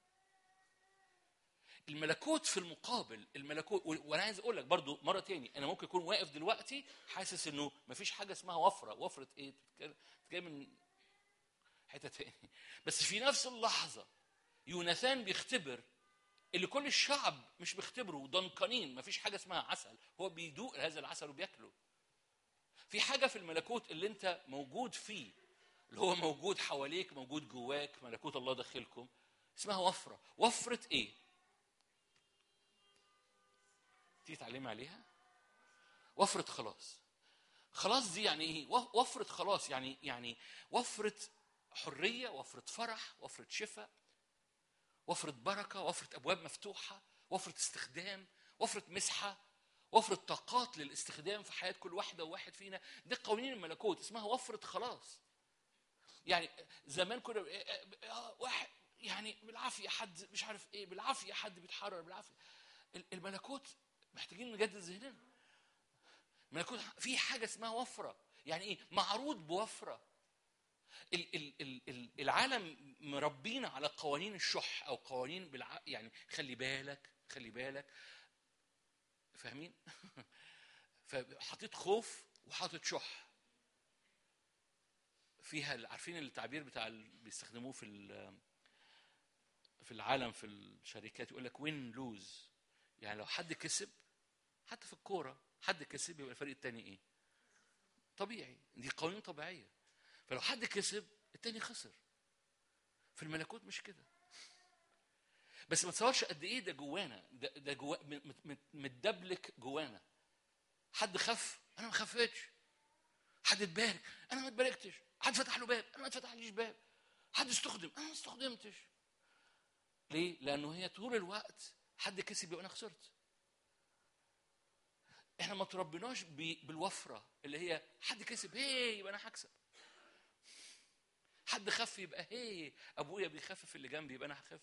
الملكوت في المقابل الملكوت وانا عايز اقول لك برضو مره تاني انا ممكن اكون واقف دلوقتي حاسس انه مفيش حاجه اسمها وفره وفره ايه جاي من حته تاني بس في نفس اللحظه يوناثان بيختبر اللي كل الشعب مش بيختبره ضنكانين مفيش حاجه اسمها عسل هو بيدوق هذا العسل وبياكله في حاجه في الملكوت اللي انت موجود فيه اللي هو موجود حواليك موجود جواك ملكوت الله داخلكم اسمها وفره وفره ايه تيجي تعلمي عليها وفرة خلاص خلاص دي يعني ايه وفرة خلاص يعني يعني وفرة حرية وفرة فرح وفرة شفاء وفرة بركة وفرة أبواب مفتوحة وفرة استخدام وفرة مسحة وفرة طاقات للاستخدام في حياة كل واحدة وواحد فينا دي قوانين الملكوت اسمها وفرة خلاص يعني زمان كنا واحد يعني بالعافية حد مش عارف ايه بالعافية حد بيتحرر بالعافية الملكوت محتاجين نجدد ذهننا الملكوت في حاجه اسمها وفره يعني ايه معروض بوفره ال ال ال ال العالم مربينا على قوانين الشح او قوانين بالع... يعني خلي بالك خلي بالك فاهمين فحطيت خوف وحاطط شح فيها عارفين التعبير بتاع اللي بيستخدموه في في العالم في الشركات يقول لك وين لوز يعني لو حد كسب حتى في الكوره حد كسب يبقى الفريق الثاني ايه؟ طبيعي دي قوانين طبيعيه فلو حد كسب الثاني خسر في الملكوت مش كده بس ما تصورش قد ايه ده جوانا ده, ده جوا متدبلك جوانا حد خف انا ما خفتش حد اتبارك انا ما اتباركتش حد فتح له باب انا ما اتفتحليش باب حد استخدم انا ما استخدمتش ليه؟ لانه هي طول الوقت حد كسب يبقى انا خسرت احنا ما تربيناش بالوفره اللي هي حد كسب هي يبقى انا هكسب حد خف يبقى هي ابويا بيخفف اللي جنبي يبقى انا هخف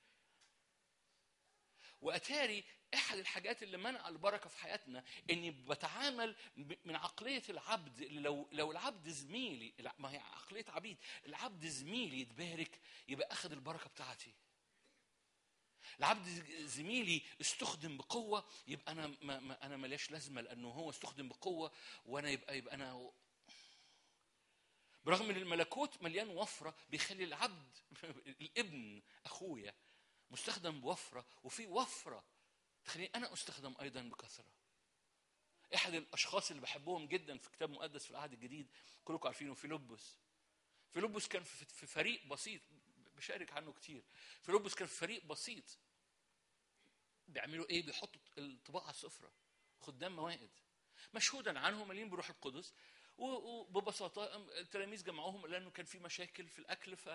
واتاري احد الحاجات اللي منع البركه في حياتنا اني بتعامل من عقليه العبد لو لو العبد زميلي ما هي عقليه عبيد العبد زميلي يتبارك يبقى اخذ البركه بتاعتي العبد زميلي استخدم بقوه يبقى انا ما ما انا ماليش لازمه لانه هو استخدم بقوه وانا يبقى يبقى انا برغم ان الملكوت مليان وفره بيخلي العبد الابن اخويا مستخدم بوفره وفي وفره تخليني انا استخدم ايضا بكثره احد الاشخاص اللي بحبهم جدا في كتاب مقدس في العهد الجديد كلكم عارفينه فيلبس فيلبس كان في في فريق بسيط بشارك عنه كتير فيلبس كان في فريق بسيط بيعملوا ايه بيحطوا الطباعه على السفره خدام موائد مشهودا عنهم مليين بروح القدس و- وببساطه التلاميذ جمعوهم لانه كان في مشاكل في الاكل ف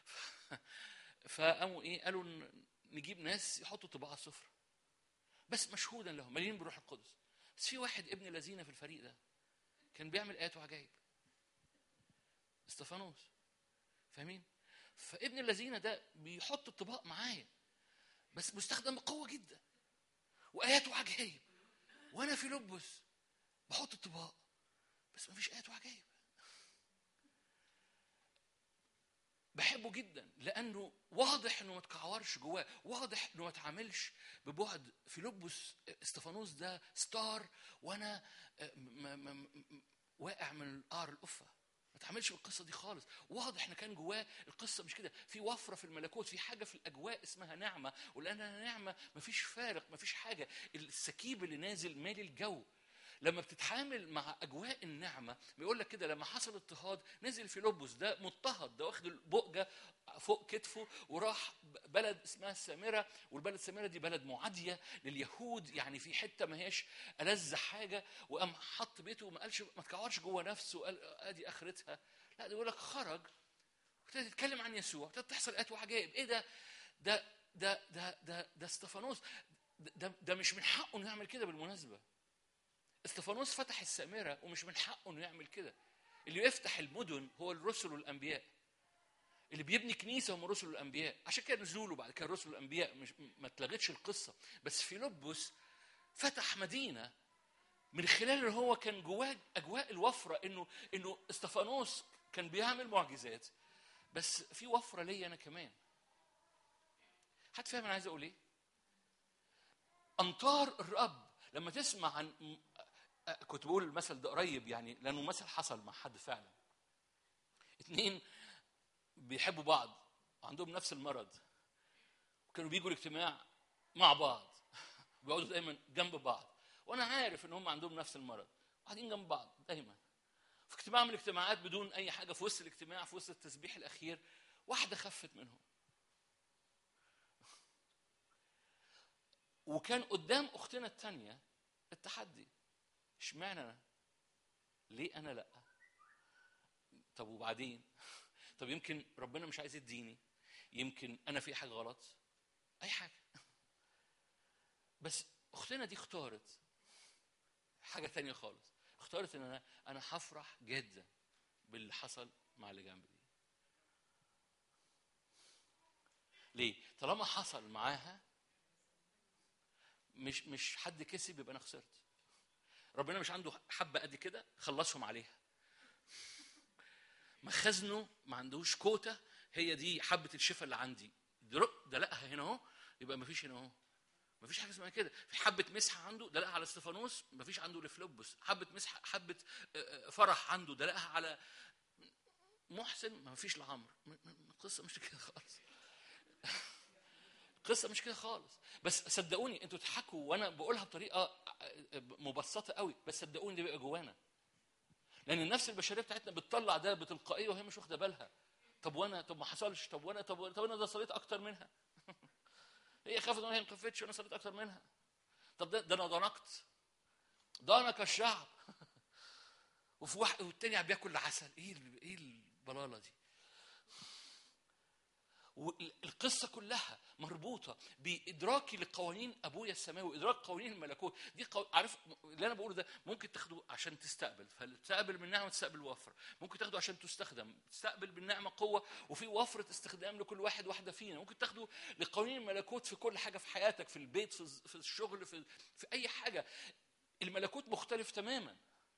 فقاموا ايه قالوا ن- نجيب ناس يحطوا طباعه على السفره بس مشهودا لهم مليين بروح القدس بس في واحد ابن لذينه في الفريق ده كان بيعمل ايات وعجائب استفانوس فاهمين فابن اللذينه ده بيحط الطباق معايا بس مستخدم بقوه جدا وايات وعجائب وانا في لبس بحط الطباق بس مفيش ايات وعجائب بحبه جدا لانه واضح انه ما تكعورش جواه واضح انه ما اتعاملش ببعد في لبس استفانوس ده ستار وانا آه، م- م- م- واقع من قعر القفه ما تعملش بالقصه دي خالص واضح ان كان جواه القصه مش كده في وفره في الملكوت في حاجه في الاجواء اسمها نعمه ولانها نعمه مفيش فارق مفيش حاجه السكيب اللي نازل مالي الجو لما بتتعامل مع اجواء النعمه بيقول لك كده لما حصل اضطهاد نزل في لبس ده مضطهد ده واخد البؤجه فوق كتفه وراح بلد اسمها السامره والبلد السامره دي بلد معاديه لليهود يعني في حته ما هيش ألذ حاجه وقام حط بيته وما قالش ما تكعرش جوه نفسه وقال ادي اخرتها لا ده يقول لك خرج ابتدى يتكلم عن يسوع ابتدت تحصل ايات وعجائب ايه ده ده ده ده ده ده استفانوس ده, ده, ده مش من حقه انه يعمل كده بالمناسبه استفانوس فتح السامره ومش من حقه انه يعمل كده اللي يفتح المدن هو الرسل والانبياء اللي بيبني كنيسه هم رسل الانبياء عشان كده نزولوا بعد كده رسل الانبياء مش ما اتلغتش القصه بس فيلبس فتح مدينه من خلال ان هو كان جواه اجواء الوفره انه انه استفانوس كان بيعمل معجزات بس في وفره ليا انا كمان حد فاهم انا عايز اقول ايه امطار الرب لما تسمع عن م- أ- كنت بقول المثل ده قريب يعني لانه مثل حصل مع حد فعلا اتنين بيحبوا بعض عندهم نفس المرض وكانوا بيجوا الاجتماع مع بعض بيقعدوا دايما جنب بعض وانا عارف ان هم عندهم نفس المرض قاعدين جنب بعض دايما في اجتماع من الاجتماعات بدون اي حاجه في وسط الاجتماع في وسط التسبيح الاخير واحده خفت منهم وكان قدام اختنا الثانيه التحدي اشمعنى انا ليه انا لا طب وبعدين طب يمكن ربنا مش عايز يديني يمكن انا في حاجه غلط اي حاجه بس اختنا دي اختارت حاجه تانية خالص اختارت ان انا انا هفرح جدا باللي حصل مع اللي جنبي دي ليه طالما حصل معاها مش مش حد كسب يبقى انا خسرت ربنا مش عنده حبه قد كده خلصهم عليها مخزنه ما عندوش كوتا هي دي حبه الشفاء اللي عندي درق ده لقها هنا اهو يبقى ما فيش هنا اهو ما فيش حاجه اسمها كده في حبه مسحه عنده ده لقاها على استفانوس ما فيش عنده لفلوبس حبه مسحه حبه آه، آه، فرح عنده ده لقاها على محسن ما فيش لعمرو م- م- القصه مش كده خالص القصه مش كده خالص بس صدقوني انتوا تضحكوا وانا بقولها بطريقه مبسطه قوي بس صدقوني ده بيبقى جوانا لان النفس البشريه بتاعتنا بتطلع ده بتلقائيه وهي مش واخده بالها طب وانا طب ما حصلش طب وانا طب طب انا ده صليت اكتر منها هي خافت وانا هي ما خفتش وانا صليت اكتر منها طب ده, ده انا ضنكت ضنك الشعب وفي واحد والتاني بياكل عسل ايه ال- ايه البلاله دي والقصه كلها مربوطه بادراكي لقوانين ابويا السماوي ادراك قوانين الملكوت دي قو... عارف اللي انا بقوله ده ممكن تاخده عشان تستقبل فتستقبل من نعمه تستقبل وفر ممكن تاخده عشان تستخدم تستقبل بالنعمه قوه وفي وفره استخدام لكل واحد واحده فينا ممكن تاخده لقوانين الملكوت في كل حاجه في حياتك في البيت في, الز- في الشغل في, في اي حاجه الملكوت مختلف تماما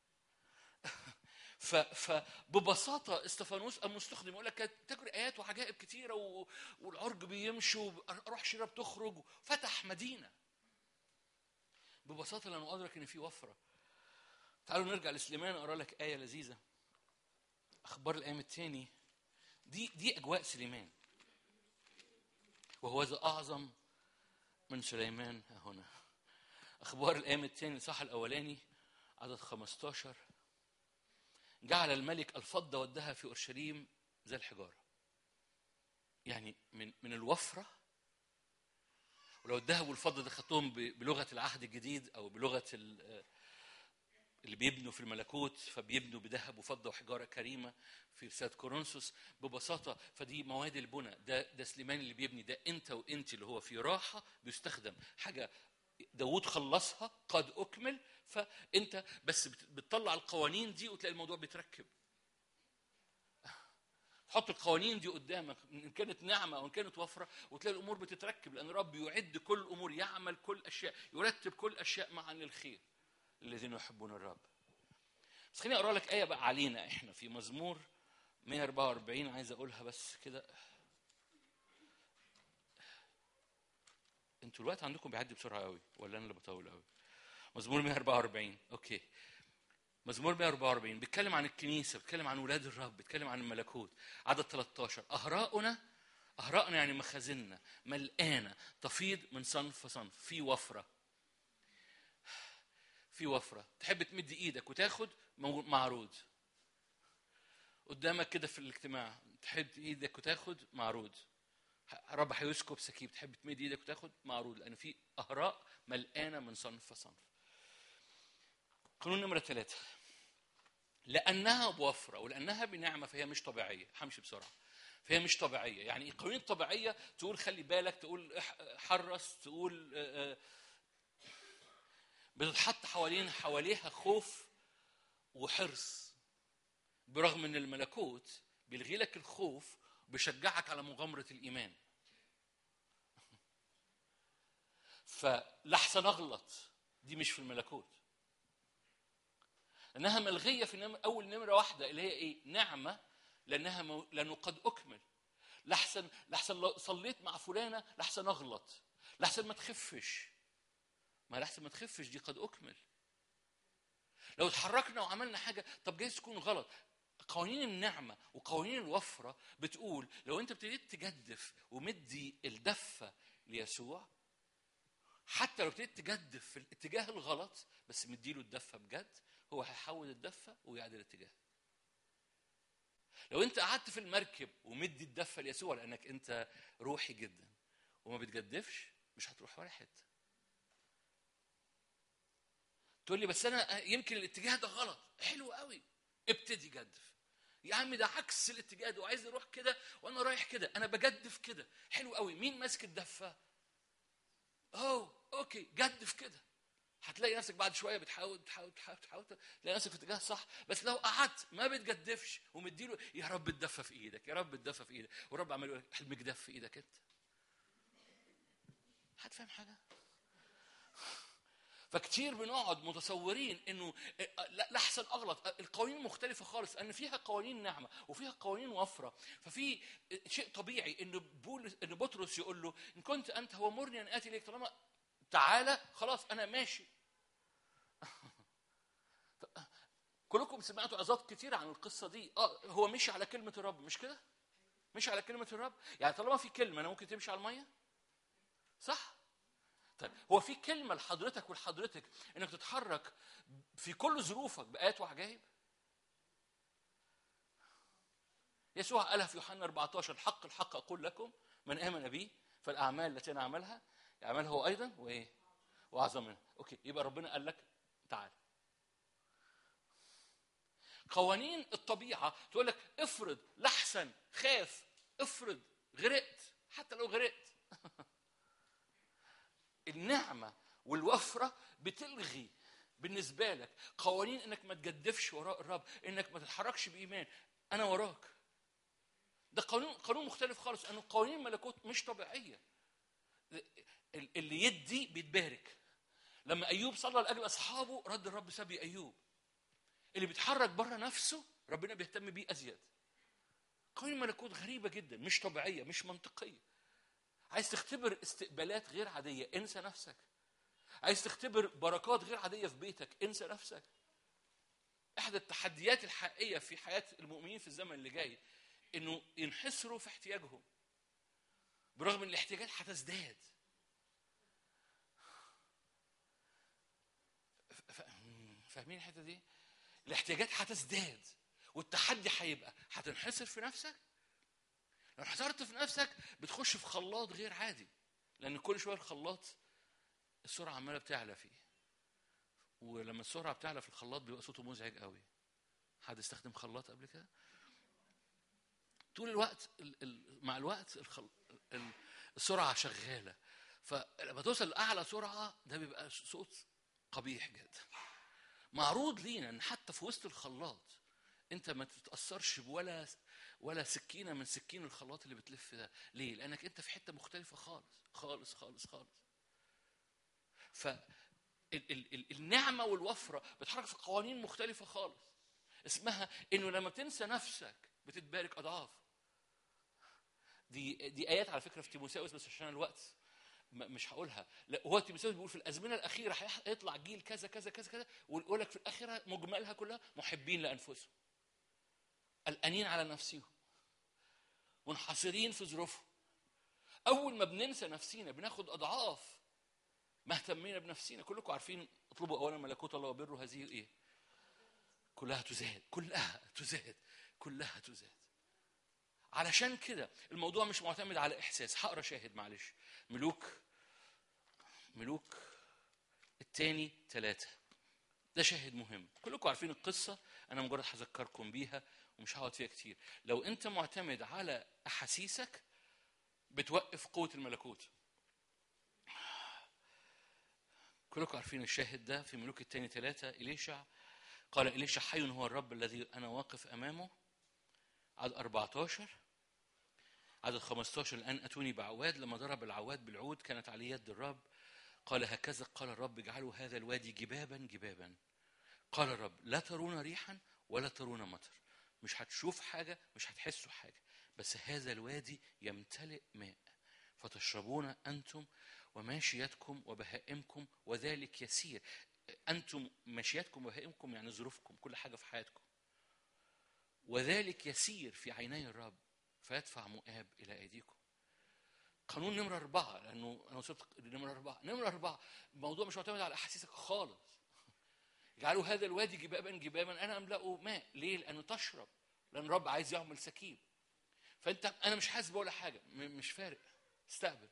ف فببساطه استفانوس قام مستخدم يقول لك كانت تجري ايات وعجائب كتيره و... والعرج بيمشي واروح شيره بتخرج فتح مدينه ببساطه لانه ادرك ان في وفره تعالوا نرجع لسليمان اقرا لك ايه لذيذه اخبار الايام الثاني دي دي اجواء سليمان وهو ذا اعظم من سليمان ها هنا اخبار الايام الثاني الصح الاولاني عدد 15 جعل الملك الفضه والذهب في اورشليم زي الحجاره يعني من من الوفره ولو الذهب والفضه ده خدتهم ب- بلغه العهد الجديد او بلغه ال- اللي بيبنوا في الملكوت فبيبنوا بذهب وفضه وحجاره كريمه في رساله كورنثوس ببساطه فدي مواد البناء ده ده سليمان اللي بيبني ده انت وانت اللي هو في راحه بيستخدم حاجه داوود خلصها قد اكمل فانت بس بت- بتطلع القوانين دي وتلاقي الموضوع بيتركب حط القوانين دي قدامك ان كانت نعمه او ان كانت وفره وتلاقي الامور بتتركب لان الرب يعد كل الامور يعمل كل اشياء يرتب كل اشياء معا للخير الذين يحبون الرب بس خليني اقرا لك ايه بقى علينا احنا في مزمور 144 عايز اقولها بس كده انتوا الوقت عندكم بيعدي بسرعه قوي ولا انا اللي بطول قوي مزمور 144 اوكي مزمور 144 بيتكلم عن الكنيسه بيتكلم عن ولاد الرب بيتكلم عن الملكوت عدد 13 اهراؤنا اهراؤنا يعني مخازننا ملقانه تفيض من صنف صنف في وفره في وفره تحب تمد ايدك وتاخد موجود- معروض قدامك كده في الاجتماع تحب ايدك وتاخد معروض رب هيسكب سكيب تحب تمد ايدك وتاخد معروض لان في اهراء ملقانه من صنف صنف قانون نمرة ثلاثة لأنها بوفرة ولأنها بنعمة فهي مش طبيعية همشي بسرعة فهي مش طبيعية يعني القوانين الطبيعية تقول خلي بالك تقول اح- حرص تقول آه، آه، بتتحط حوالين حواليها خوف وحرص برغم ان الملكوت بيلغي لك الخوف بيشجعك على مغامرة الإيمان فلحسن أغلط دي مش في الملكوت لانها ملغيه في نمر اول نمره واحده اللي هي ايه؟ نعمه لانها مو... لانه قد اكمل. لحسن لحسن لو صليت مع فلانه لحسن اغلط. لحسن ما تخفش. ما لحسن ما تخفش دي قد اكمل. لو اتحركنا وعملنا حاجه طب جايز تكون غلط. قوانين النعمة وقوانين الوفرة بتقول لو أنت ابتديت تجدف ومدي الدفة ليسوع حتى لو ابتديت تجدف في الاتجاه الغلط بس مديله الدفة بجد هو هيحول الدفة ويعدل الاتجاه لو انت قعدت في المركب ومدي الدفة ليسوع لانك انت روحي جدا وما بتجدفش مش هتروح ولا حته تقول لي بس انا يمكن الاتجاه ده غلط حلو قوي ابتدي جدف يا عم ده عكس الاتجاه ده وعايز اروح كده وانا رايح كده انا بجدف كده حلو قوي مين ماسك الدفه اوه اوكي جدف كده هتلاقي نفسك بعد شويه بتحاول تحاول تحاول تحاول تلاقي نفسك في اتجاه صح بس لو قعدت ما بتجدفش ومديله يا رب الدفه في ايدك يا رب الدفه في ايدك ورب عمال يقول حلم جدف في ايدك انت حد فاهم حاجه فكتير بنقعد متصورين انه لا لحسن اغلط القوانين مختلفه خالص ان فيها قوانين نعمه وفيها قوانين وفره ففي شيء طبيعي ان بولس ان بطرس يقول له ان كنت انت هو مرني ان اتي اليك طالما تعالى خلاص انا ماشي كلكم سمعتوا عظات كتير عن القصه دي اه هو مشي على كلمه الرب مش كده مشي على كلمه الرب يعني طالما في كلمه انا ممكن تمشي على الميه صح طيب هو في كلمه لحضرتك ولحضرتك انك تتحرك في كل ظروفك بايات وعجائب يسوع قالها في يوحنا 14 الحق الحق اقول لكم من امن بي فالاعمال التي انا اعملها يعملها هو ايضا وايه؟ واعظم منها اوكي يبقى ربنا قال لك تعال قوانين الطبيعه تقول لك افرض لحسن خاف افرض غرقت حتى لو غرقت النعمه والوفره بتلغي بالنسبه لك قوانين انك ما تجدفش وراء الرب انك ما تتحركش بايمان انا وراك ده قانون قانون مختلف خالص انه قوانين الملكوت مش طبيعيه اللي يدي بيتبارك لما ايوب صلى لاجل اصحابه رد الرب سبي ايوب اللي بيتحرك بره نفسه ربنا بيهتم بيه ازيد قوانين الملكوت غريبه جدا مش طبيعيه مش منطقيه عايز تختبر استقبالات غير عاديه انسى نفسك عايز تختبر بركات غير عاديه في بيتك انسى نفسك احدى التحديات الحقيقيه في حياه المؤمنين في الزمن اللي جاي انه ينحصروا في احتياجهم برغم ان الاحتياجات هتزداد ف- ف- فاهمين الحته دي الاحتياجات هتزداد والتحدي هيبقى هتنحصر في نفسك لو انحصرت في نفسك بتخش في خلاط غير عادي لان كل شويه الخلاط السرعه عماله بتعلى فيه ولما السرعه بتعلى في الخلاط بيبقى صوته مزعج قوي حد استخدم خلاط قبل كده طول الوقت ال- ال- مع الوقت الخل... ال- السرعه شغاله فلما توصل لاعلى سرعه ده بيبقى صوت قبيح جدا معروض لينا ان حتى في وسط الخلاط انت ما تتاثرش بولا ولا سكينه من سكين الخلاط اللي بتلف ده ليه لانك انت في حته مختلفه خالص خالص خالص خالص ف ال- ال- ال- النعمه والوفره بتحرك في قوانين مختلفه خالص اسمها انه لما تنسى نفسك بتتبارك اضعاف دي دي ايات على فكره في تيموثاوس بس عشان الوقت م- مش هقولها لا هو تيموثاوس بيقول في الازمنه الاخيره هيح- هيطلع جيل كذا كذا كذا كذا ويقول لك في الاخره مجملها كلها محبين لانفسهم قلقانين على نفسهم منحصرين في ظروفهم اول ما بننسى نفسينا بناخد اضعاف ما اهتمينا بنفسينا كلكم عارفين اطلبوا اولا ملكوت الله وبره هذه ايه كلها تزاد كلها تزاد كلها تزاد علشان كده الموضوع مش معتمد على احساس هقرا شاهد معلش ملوك ملوك الثاني ثلاثة ده شاهد مهم كلكم عارفين القصة أنا مجرد هذكركم بيها ومش هقعد فيها كتير لو أنت معتمد على أحاسيسك بتوقف قوة الملكوت كلكم عارفين الشاهد ده في ملوك الثاني ثلاثة إليشع قال إليشع حي هو الرب الذي أنا واقف أمامه عدد 14 عدد 15 الآن أتوني بعواد لما ضرب العواد بالعود كانت عليه يد الرب قال هكذا قال الرب اجعلوا هذا الوادي جبابا جبابا قال الرب لا ترون ريحا ولا ترون مطر مش هتشوف حاجة مش هتحسوا حاجة بس هذا الوادي يمتلئ ماء فتشربون أنتم وماشيتكم وبهائمكم وذلك يسير أنتم ماشيتكم وبهائمكم يعني ظروفكم كل حاجة في حياتكم وذلك يسير في عيني الرب فيدفع مؤاب إلى أيديكم قانون نمرة أربعة لأنه أنا وصلت لنمرة أربعة نمرة أربعة الموضوع مش معتمد على أحاسيسك خالص اجعلوا هذا الوادي جبابا جبابا أنا أملأه ماء ليه؟ لأنه تشرب لأن الرب عايز يعمل سكيب فأنت أنا مش حاسس بولا حاجة م- مش فارق استقبل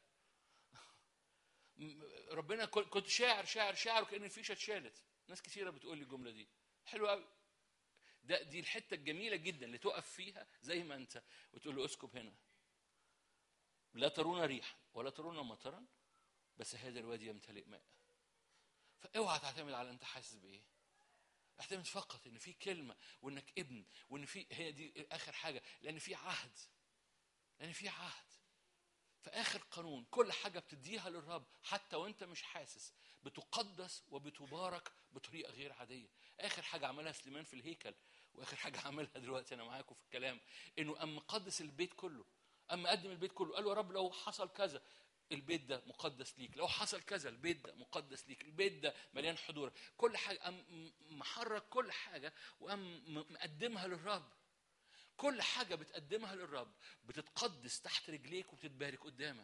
م- ربنا كن- كنت شاعر شاعر شاعر وكأن الفيشة اتشالت ناس كثيرة بتقول لي الجملة دي حلوة قوي ده دي الحتة الجميلة جدا اللي تقف فيها زي ما أنت وتقول له اسكب هنا لا ترون ريحا ولا ترون مطرا بس هذا الوادي يمتلئ ماء فاوعى تعتمد على انت حاسس بايه اعتمد فقط ان في كلمه وانك ابن وان في هي دي اخر حاجه لان في عهد لان في عهد فاخر قانون كل حاجه بتديها للرب حتى وانت مش حاسس بتقدس وبتبارك بطريقه غير عاديه اخر حاجه عملها سليمان في الهيكل واخر حاجه عملها دلوقتي انا معاكم في الكلام انه قام مقدس البيت كله اما قدم البيت كله قال له يا رب لو حصل كذا البيت ده مقدس ليك لو حصل كذا البيت ده مقدس ليك البيت ده مليان حضور كل حاجه قام محرك كل حاجه وقام مقدمها للرب كل حاجه بتقدمها للرب بتتقدس تحت رجليك وبتتبارك قدامك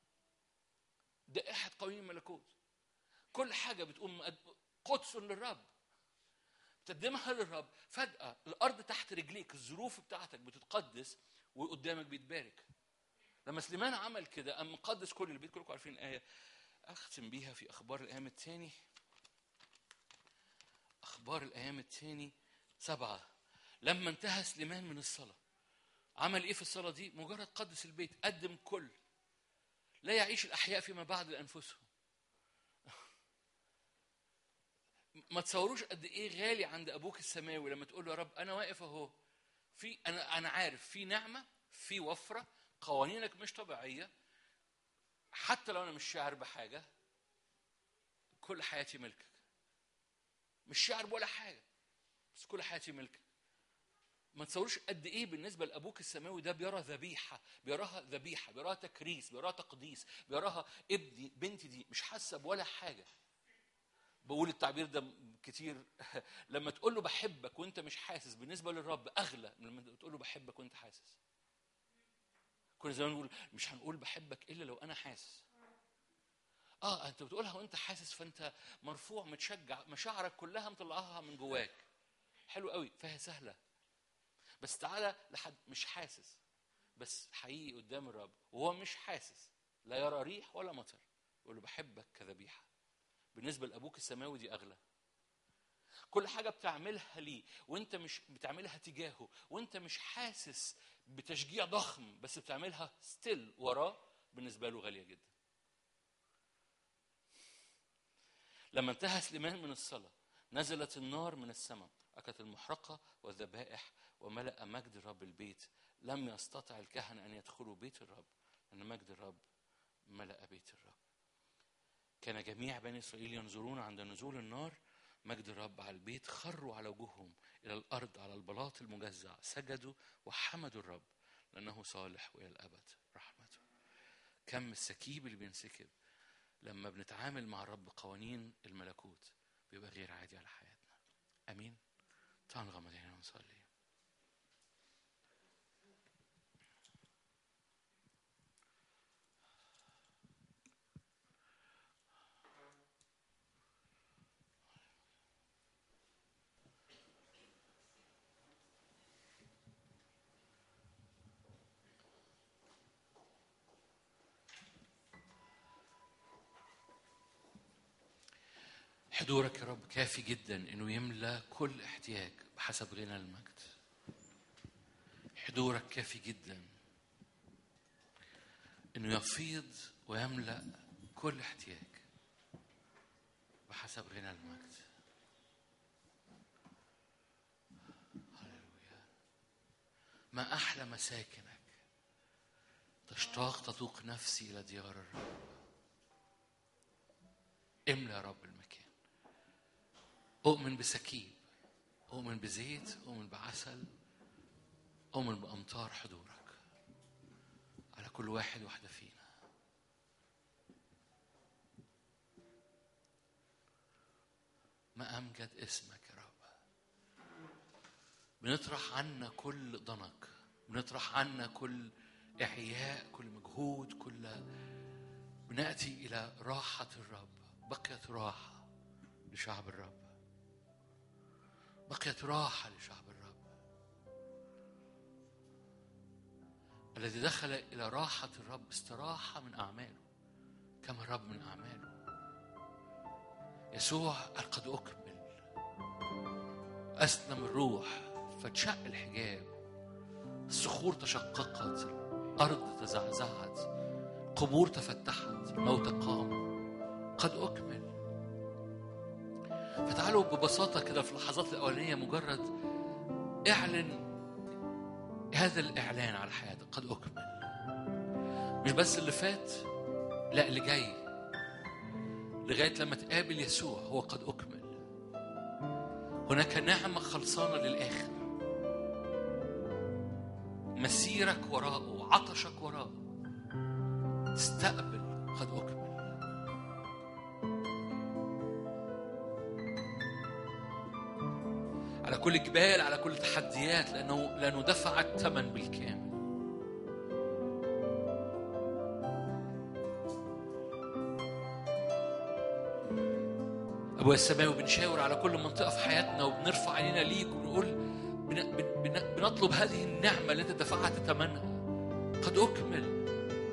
ده احد قوانين الملكوت كل حاجه بتقوم مقد- قدس للرب تقدمها للرب فجأة الأرض تحت رجليك الظروف بتاعتك بتتقدس وقدامك بيتبارك لما سليمان عمل كده قام مقدس كل البيت كلكم عارفين آية أختم بيها في أخبار الأيام الثاني أخبار الأيام الثاني سبعة لما انتهى سليمان من الصلاة عمل إيه في الصلاة دي؟ مجرد قدس البيت قدم كل لا يعيش الأحياء فيما بعد لأنفسهم ما تصوروش قد ايه غالي عند ابوك السماوي لما تقول له يا رب انا واقف اهو في انا انا عارف في نعمه في وفره قوانينك مش طبيعيه حتى لو انا مش شاعر بحاجه كل حياتي ملكك مش شاعر بولا حاجه بس كل حياتي ملكك ما تصوروش قد ايه بالنسبه لابوك السماوي ده بيرى ذبيحه بيراها ذبيحه بيراها تكريس بيراها تقديس بيراها ابني بنتي دي مش حاسه بولا حاجه بقول التعبير ده كتير لما تقول له بحبك وانت مش حاسس بالنسبه للرب اغلى من لما تقول له بحبك وانت حاسس كنا زمان نقول مش هنقول بحبك الا لو انا حاسس اه انت بتقولها وانت حاسس فانت مرفوع متشجع مشاعرك كلها مطلعها من جواك حلو قوي فهي سهله بس تعالى لحد مش حاسس بس حقيقي قدام الرب وهو مش حاسس لا يرى ريح ولا مطر يقول له بحبك كذبيحه بالنسبه لابوك السماوي دي اغلى كل حاجه بتعملها ليه وانت مش بتعملها تجاهه وانت مش حاسس بتشجيع ضخم بس بتعملها ستيل وراه بالنسبه له غاليه جدا لما انتهى سليمان من الصلاه نزلت النار من السماء أكلت المحرقة والذبائح وملأ مجد الرب البيت لم يستطع الكهنة أن يدخلوا بيت الرب لأن مجد الرب ملأ بيت الرب كان جميع بني إسرائيل ينظرون عند نزول النار مجد الرب على البيت خروا على وجوههم إلى الأرض على البلاط المجزع سجدوا وحمدوا الرب لأنه صالح وإلى الأبد رحمته كم السكيب اللي بينسكب لما بنتعامل مع الرب قوانين الملكوت بيبقى غير عادي على حياتنا امين تعالوا نغمض عينينا ونصلي حضورك يا رب كافي جدا انه يملى كل احتياج بحسب غنى المجد حضورك كافي جدا انه يفيض ويملا كل احتياج بحسب غنى المجد هللويا ما احلى مساكنك تشتاق تذوق نفسي الى ديار الرب املى يا رب المكان أؤمن بسكيب أؤمن بزيت أؤمن بعسل أؤمن بأمطار حضورك على كل واحد واحدة فينا ما أمجد اسمك يا رب بنطرح عنا كل ضنك بنطرح عنا كل إحياء كل مجهود كل بنأتي إلى راحة الرب بقيت راحة لشعب الرب بقيت راحة لشعب الرب الذي دخل إلى راحة الرب استراحة من أعماله كما الرب من أعماله يسوع قال قد أكمل أسلم الروح فتشق الحجاب الصخور تشققت الأرض تزعزعت قبور تفتحت الموت قام قد أكمل فتعالوا ببساطة كده في اللحظات الأولانية مجرد اعلن هذا الإعلان على حياتك قد أكمل مش بس اللي فات لا اللي جاي لغاية لما تقابل يسوع هو قد أكمل هناك نعمة خلصانة للآخر مسيرك وراءه وعطشك وراءه استقبل قد أكمل على كل جبال على كل تحديات لأنه لأنه دفع الثمن بالكامل أبويا السماوي بنشاور على كل منطقة في حياتنا وبنرفع عينينا ليك ونقول بن بن بن بنطلب هذه النعمة اللي أنت دفعت ثمنها قد أكمل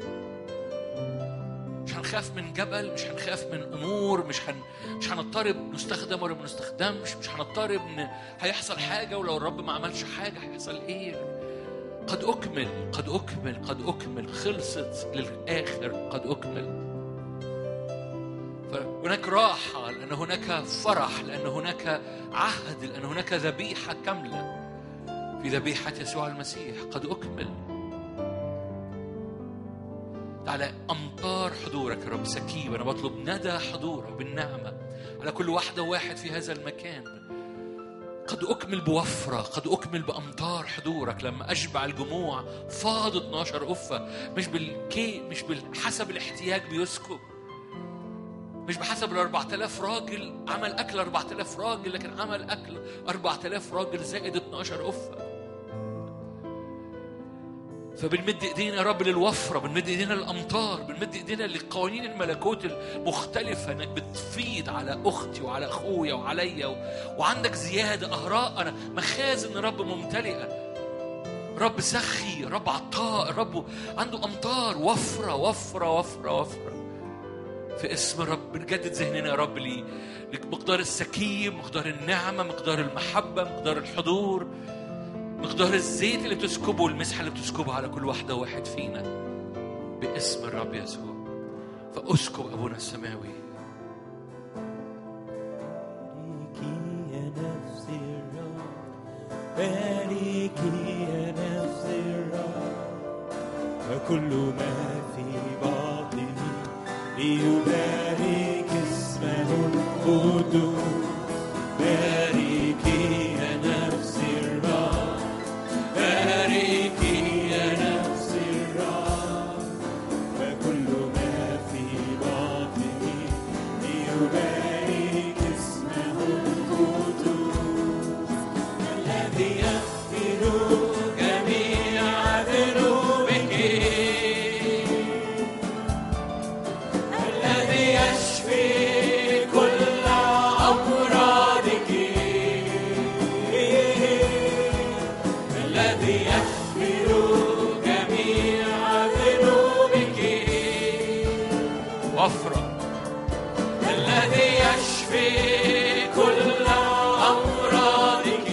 مش هنخاف من جبل مش هنخاف من امور مش هن... مش هنضطرب نستخدم ولا ما نستخدمش مش هنضطرب ان هيحصل حاجه ولو الرب ما عملش حاجه هيحصل ايه قد اكمل قد اكمل قد اكمل خلصت للاخر قد اكمل فهناك راحه لان هناك فرح لان هناك عهد لان هناك ذبيحه كامله في ذبيحه يسوع المسيح قد اكمل على أمطار حضورك يا رب سكيب أنا بطلب ندى حضورك بالنعمة على كل واحدة وواحد في هذا المكان قد أكمل بوفرة قد أكمل بأمطار حضورك لما أشبع الجموع فاض 12 أفة مش بالكي مش بحسب الاحتياج بيسكب مش بحسب ال 4000 راجل عمل اكل 4000 راجل لكن عمل اكل 4000 راجل زائد 12 أفة فبنمد ايدينا يا رب للوفره بنمد ايدينا للامطار بنمد ايدينا لقوانين الملكوت المختلفه انك بتفيض على اختي وعلى اخويا وعليا و... وعندك زياده اهراء انا مخازن يا رب ممتلئه رب سخي رب عطاء رب عنده امطار وفره وفره وفره وفره في اسم الرب بنجدد ذهننا يا رب لي لمقدار السكيب مقدار النعمه مقدار المحبه مقدار الحضور مقدار الزيت اللي بتسكبه والمسحه اللي بتسكبه على كل واحده وواحد فينا باسم الرب يسوع فاسكب ابونا السماوي باركي يا نفسي الرب باركي يا نفسي الرب وكل ما في باطني ليبارك اسمه القدوس باركي يا نفسي الرب باركي يا نفسي الرب وكل ما في باطني ليبارك اسمه القدوس الذي يغفر جميع ذنوبك الذي يشفي كل أمراضك الذي يغفر جميع ذنوبك وفره الذي يشفي كل أمراضك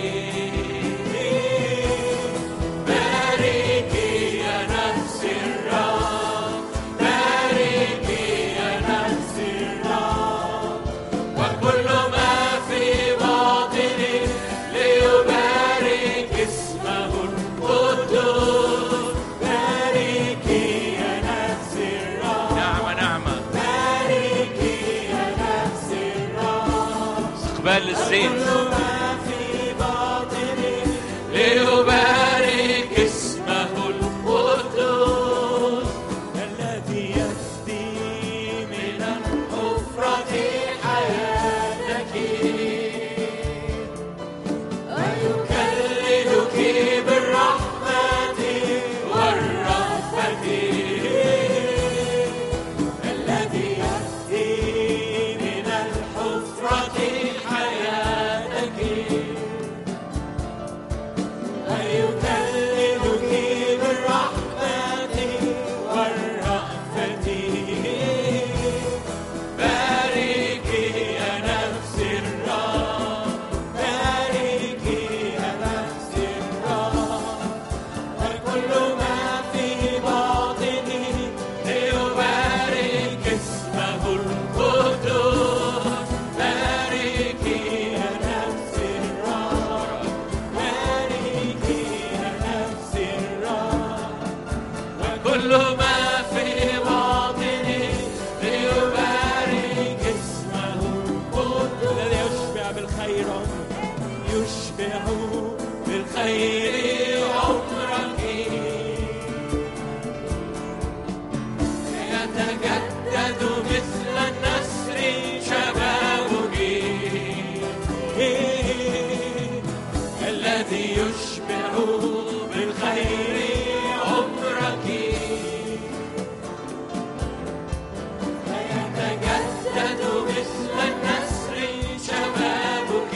باركي يا نفس الرب باركي يا نفس الرب وكل ما في باطني ليبارك اسمه القدوس باركي يا نفس الرب نعمه نعمه باركي يا نفس الرب استقبال الزيت كل ما في باطني ليبارك اسمه القدوس الذي يفدي من الحفرة حياتك ويكللك بالرحمة والرأفة الذي يهدي من الحفرة حياتك ويكللك بالرحمة والرأفة باركي يا نفس الرب باركي يا نفس الرب وكل ما في باطني ليبارك اسمه القدوس باركي يا نفس الرب باركي يا نفس الرب وكل ما في باطني ليبارك اسمه القدوس الذي يشبع بالخير يشبع بالخير عمرك يتجدد مثل النسر شبابك الذي يشبع بالخير عمرك يتجدد مثل النسر شبابك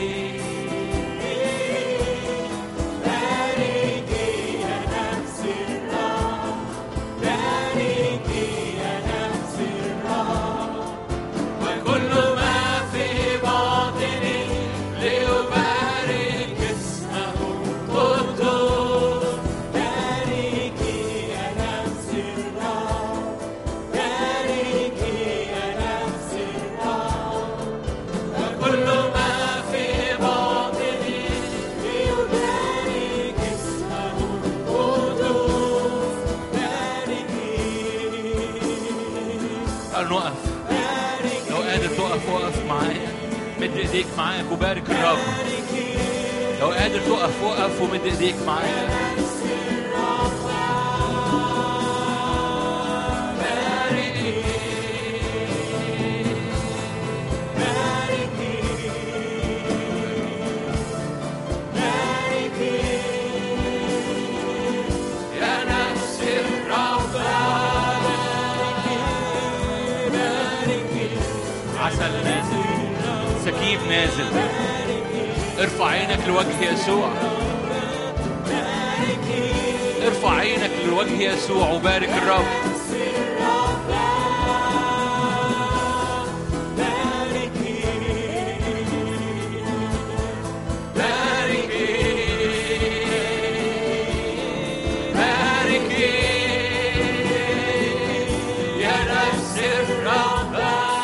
باركي يا نفس الرب باركي يا نفس الرب وكل ما في باطني ليبارك اسمه القدوس باركي يا نفس الرب باركي يا نفس الرب وكل ما في باطني ليبارك اسمه القدوس باركي تعالوا نقف لو قادر تقف وقف معايا مد ايديك معاك وبارك الرب لو قادر تقف وقف ومد ايديك معايا عسل نازل سكيب نازل ارفع عينك لوجه يسوع ارفع عينك لوجه يسوع وبارك الرب باركي باركي يا نفس الرب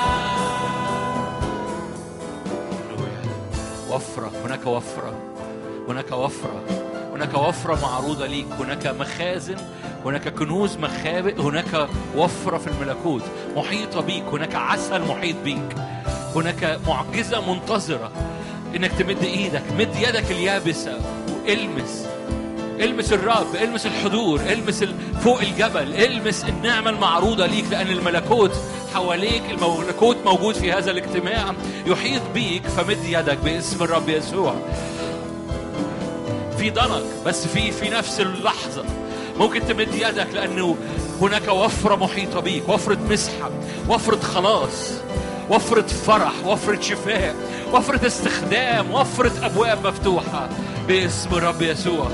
وفرة هناك وفرة هناك وفرة هناك وفرة معروضة ليك هناك مخازن هناك كنوز مخابئ هناك وفرة في الملكوت محيطة بيك هناك عسل محيط بيك هناك معجزة منتظرة انك تمد ايدك مد يدك اليابسة والمس المس الرب المس الحضور المس ال- فوق الجبل المس النعمة المعروضة ليك لأن الملكوت حواليك الملكوت موجود في هذا الاجتماع يحيط بيك فمد يدك باسم الرب يسوع في ضنك بس في في نفس اللحظة ممكن تمد يدك لأنه هناك وفرة محيطة بيك وفرة مسحة وفرة خلاص وفرة فرح وفرة شفاء وفرة استخدام وفرة أبواب مفتوحة باسم الرب يسوع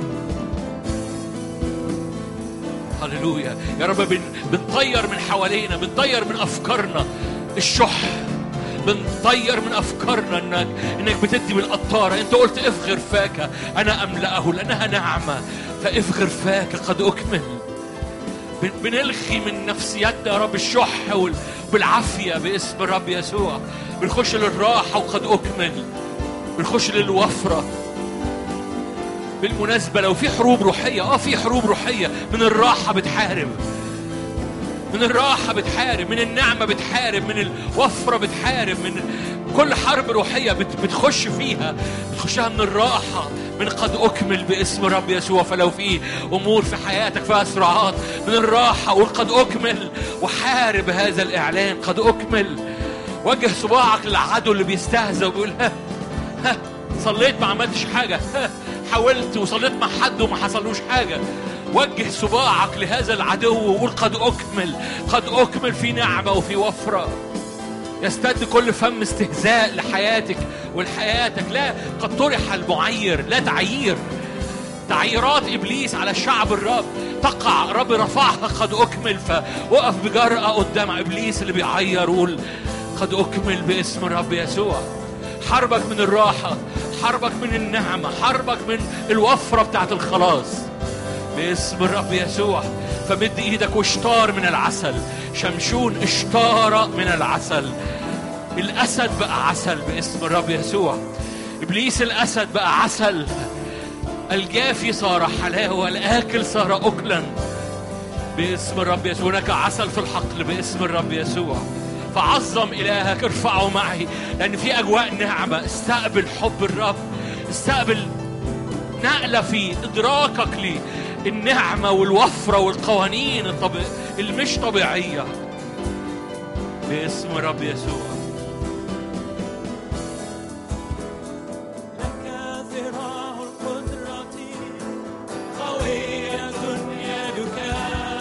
هللويا يا رب بن بنطير من حوالينا بنطير من افكارنا الشح بنطير من افكارنا انك انك بتدي بالقطاره انت قلت افغر فاك انا املاه لانها نعمه فافغر فاك قد اكمل بن- بنلغي من نفسياتنا يا رب الشح وال- بالعافيه باسم الرب يسوع بنخش للراحه وقد اكمل بنخش للوفره بالمناسبة لو في حروب روحية اه في حروب روحية من الراحة بتحارب من الراحة بتحارب من النعمة بتحارب من الوفرة بتحارب من كل حرب روحية بت- بتخش فيها بتخشها من الراحة من قد أكمل باسم رب يسوع فلو في أمور في حياتك فيها صراعات من الراحة قول قد أكمل وحارب هذا الإعلان قد أكمل وجه صباعك للعدو اللي بيستهزأ وبيقول ها ها صليت ما عملتش حاجة ها حاولت وصليت مع حد وما حصلوش حاجة وجه صباعك لهذا العدو وقول قد أكمل قد أكمل في نعمة وفي وفرة يستد كل فم استهزاء لحياتك ولحياتك لا قد طرح المعير لا تعيير تعييرات ابليس على الشعب الرب تقع رب رفعها قد اكمل فوقف بجرأة قدام ابليس اللي بيعير وقول قد اكمل باسم الرب يسوع حربك من الراحة حربك من النعمة حربك من الوفرة بتاعت الخلاص باسم الرب يسوع فمد ايدك واشطار من العسل شمشون اشطار من العسل الاسد بقى عسل باسم الرب يسوع ابليس الاسد بقى عسل الجافي صار حلاوه الاكل صار اكلا باسم الرب يسوع هناك عسل في الحقل باسم الرب يسوع فعظم الهك ارفعه معي لان في اجواء نعمه استقبل حب الرب استقبل نقله في ادراكك للنعمه والوفره والقوانين الطب... المش طبيعيه باسم الرب يسوع لك ذراع القدرة قوية يدك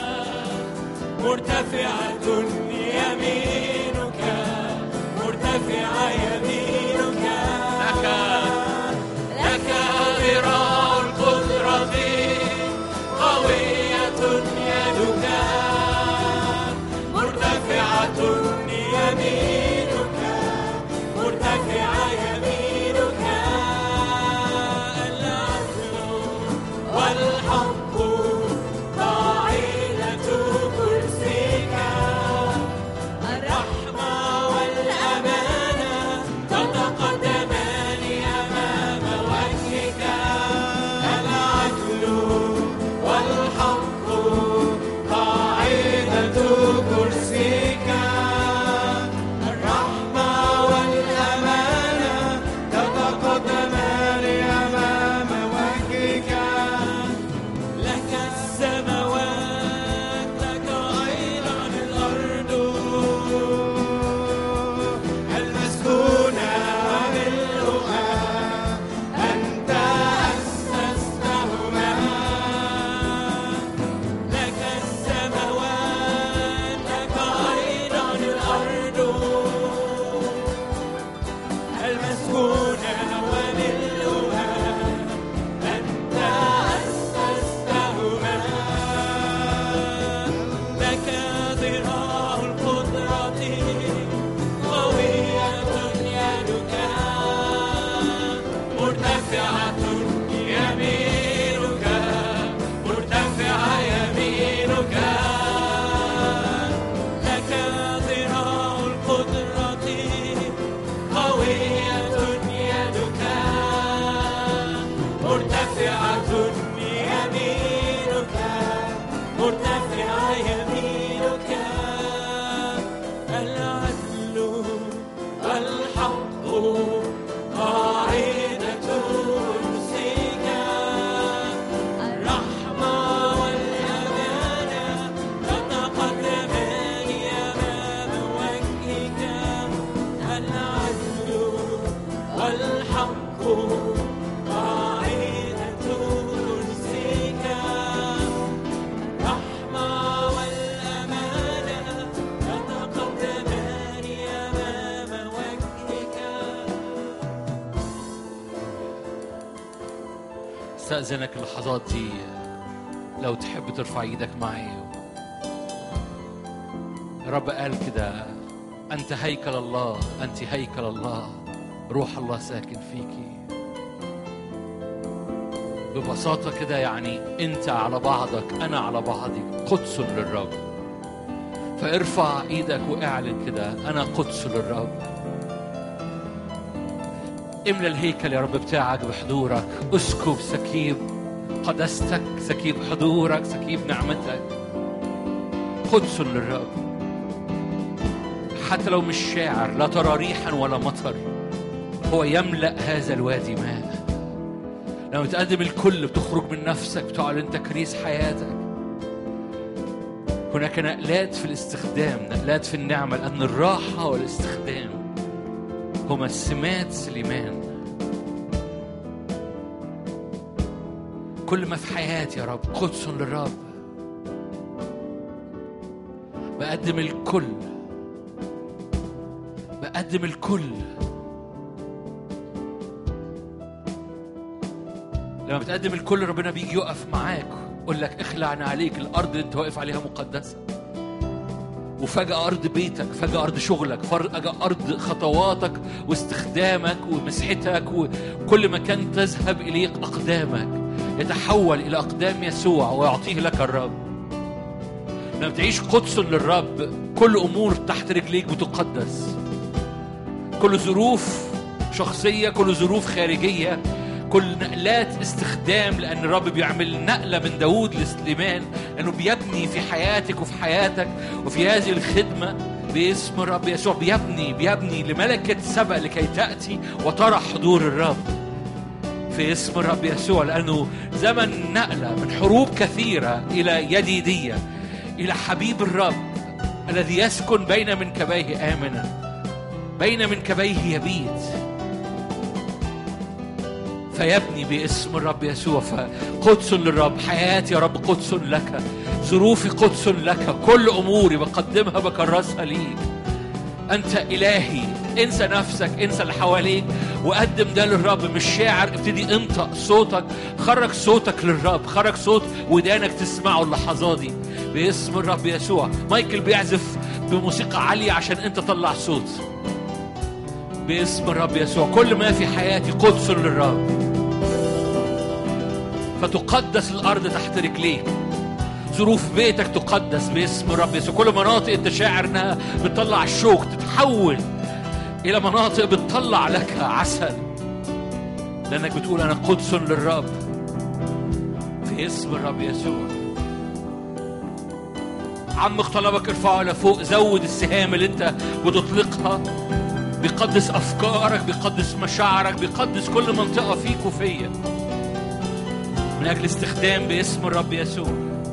مرتفعة يمينك مرتفعة يمينك لك لك ذراع القدرة قوية يدك مرتفعة يمينك قاعدة كرسيك الرحمة والأمانة تتقدمان أمام وجهك العدل والحق قاعدة كرسيك الرحمة والأمانة تتقدمان أمام وجهك استأذنك اللحظات دي لو تحب ترفع ايدك معايا الرب قال كده أنت هيكل الله أنت هيكل الله روح الله ساكن فيكي ببساطة كده يعني أنت على بعضك أنا على بعضي قدس للرب فارفع ايدك واعلن كده أنا قدس للرب املى الهيكل يا رب بتاعك بحضورك اسكب سكيب قدستك سكيب حضورك سكيب نعمتك قدس للرب حتى لو مش شاعر لا ترى ريحا ولا مطر هو يملأ هذا الوادي ماء لما بتقدم الكل بتخرج من نفسك بتعلن تكريس حياتك هناك نقلات في الاستخدام نقلات في النعمة لأن الراحة والاستخدام هما سمات سليمان كل ما في حياتي يا رب قدس للرب بقدم الكل بقدم الكل لما بتقدم الكل ربنا بيجي يقف معاك يقول لك اخلعنا عليك الارض اللي انت واقف عليها مقدسه وفجأة أرض بيتك فجأة أرض شغلك فجأة أرض خطواتك واستخدامك ومسحتك وكل مكان تذهب إليه أقدامك يتحول إلى أقدام يسوع ويعطيه لك الرب لما تعيش قدس للرب كل أمور تحت رجليك بتقدس كل ظروف شخصية كل ظروف خارجية كل نقلات استخدام لأن الرب بيعمل نقلة من داود لسليمان لأنه بيبني في حياتك وفي حياتك وفي هذه الخدمة باسم الرب يسوع بيبني بيبني لملكة سبأ لكي تأتي وترى حضور الرب في اسم الرب يسوع لأنه زمن نقلة من حروب كثيرة إلى يديدية إلى حبيب الرب الذي يسكن بين منكبيه آمنا بين منكبيه يبيت فيبني باسم الرب يسوع فقدس للرب حياتي يا رب قدس لك ظروفي قدس لك كل اموري بقدمها بكرسها ليك انت الهي انسى نفسك انسى اللي حواليك وقدم ده للرب مش شاعر ابتدي انطق صوتك خرج صوتك للرب خرج صوت ودانك تسمعه اللحظات دي باسم الرب يسوع مايكل بيعزف بموسيقى عالية عشان انت طلع صوت باسم الرب يسوع كل ما في حياتي قدس للرب فتقدس الارض تحت رجليك ظروف بيتك تقدس باسم الرب يسوع كل مناطق انت شاعر انها بتطلع الشوك تتحول الى مناطق بتطلع لك عسل لانك بتقول انا قدس للرب في اسم الرب يسوع عمق طلبك ارفعه لفوق زود السهام اللي انت بتطلقها بيقدس افكارك بيقدس مشاعرك بيقدس كل منطقه فيك وفيا من اجل استخدام باسم الرب يسوع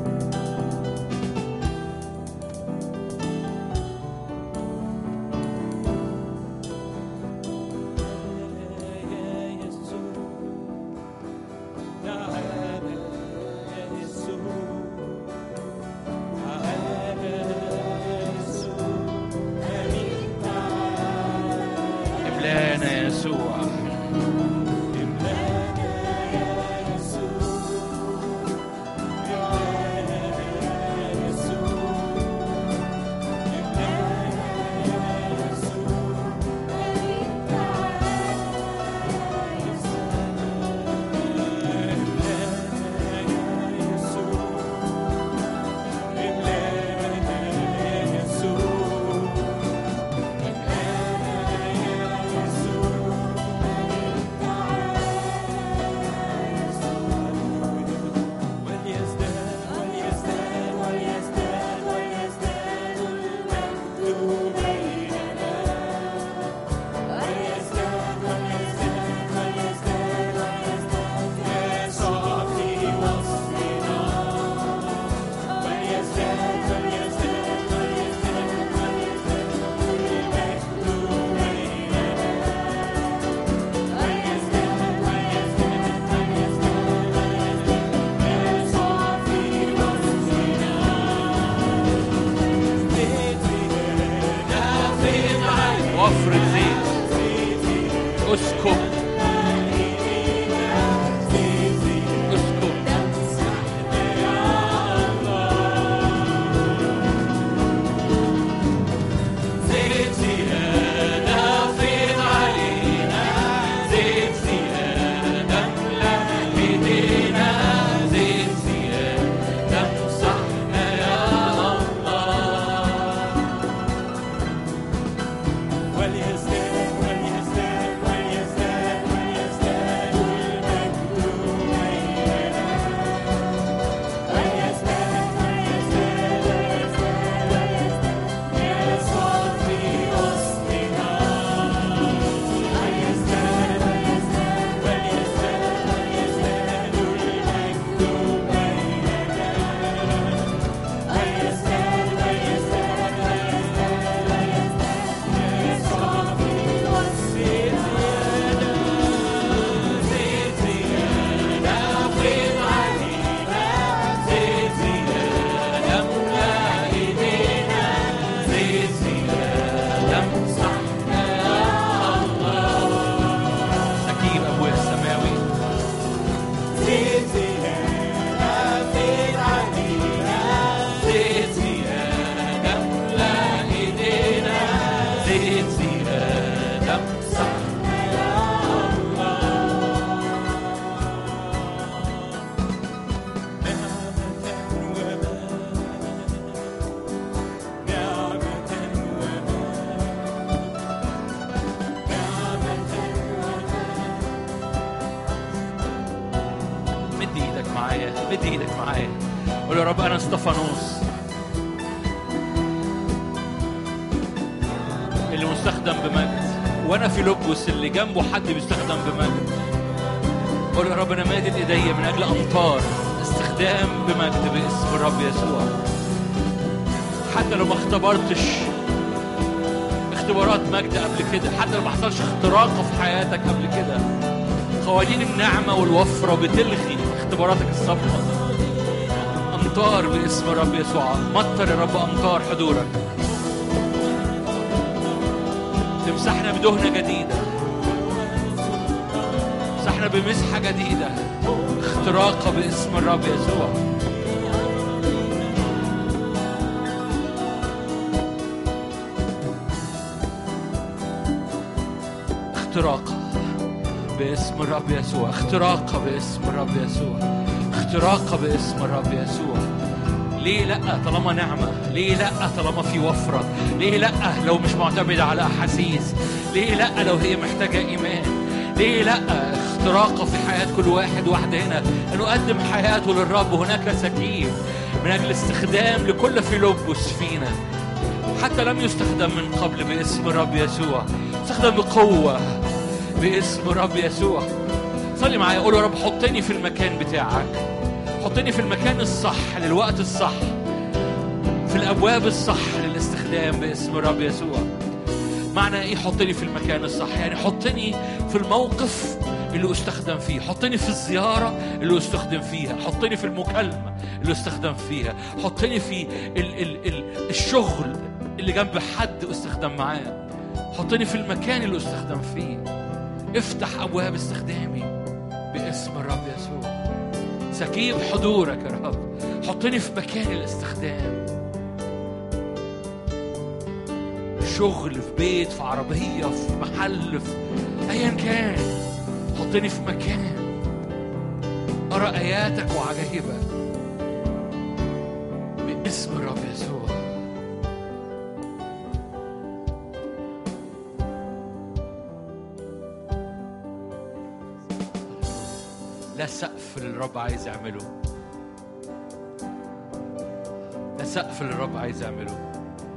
يا يسوع تعالى يا يسوع تعالى يا يسوع آمين تعالى املانا يسوع املانا يا يسوع املانا يا يسوع املانا يا يسوع آمين تعالى اسكب اسكب زيت زيادة فيض علينا زيت زيادة املأ ايدينا زيت زيادة امسحنا يا الله وليزداد وليزداد وليزداد وليزداد المجد بيننا وليزداد وليزداد وليزداد وليزداد يسوع في وسطنا وليزداد وليزداد وليزداد وليزداد المجد بيننا وليزداد وليزداد سكيب ابويا السماوي زيت زيادة امسحنا يا الله نعمة وما نعمة وما نعمة مد ايدك معايا مد ايدك معايا قول يا رب انا استفانوس اللي مستخدم بمجد وانا في لبس اللي جنبه حد بيستخدم بمجد قول يا رب انا مادد ايديا من اجل امطار استخدام بمجد باسم الرب يسوع حتى لو ما اختبرتش اختبارات مجد قبل كده حتى لو ما حصلش اختراق في حياتك قبل كده قوانين النعمة والوفرة بتلغي اختباراتك السابقة أمطار باسم الرب يسوع مطر يا رب أمطار حضورك تمسحنا بدهنة جديدة تمسحنا بمسحة جديدة اختراقة باسم الرب يسوع اختراقة باسم الرب يسوع اختراقة باسم الرب يسوع اختراقة باسم الرب يسوع ليه لا طالما نعمة ليه لا طالما في وفرة ليه لا لو مش معتمدة على أحاسيس ليه لا لو هي محتاجة إيمان ليه لا اختراقة في حياة كل واحد واحدة هنا أن نقدم حياته للرب هناك سكين من أجل استخدام لكل فيلبس فينا حتى لم يستخدم من قبل باسم الرب يسوع استخدم بقوة باسم الرب يسوع صلي معايا قول يا رب حطني في المكان بتاعك حطني في المكان الصح للوقت الصح في الابواب الصح للاستخدام باسم الرب يسوع معنى ايه حطني في المكان الصح يعني حطني في الموقف اللي استخدم فيه حطني في الزيارة اللي استخدم فيها حطني في المكالمة اللي استخدم فيها حطني في ال ال ال الشغل اللي جنب حد استخدم معاه حطني في المكان اللي استخدم فيه افتح ابواب استخدامي باسم الرب يسوع سكيب حضورك يا رب حطني في مكان الاستخدام شغل في بيت في عربية في محل في أيا كان حطني في مكان أرى آياتك وعجائبك باسم الرب يسوع لا سقف للرب عايز يعمله لا سقف للرب عايز يعمله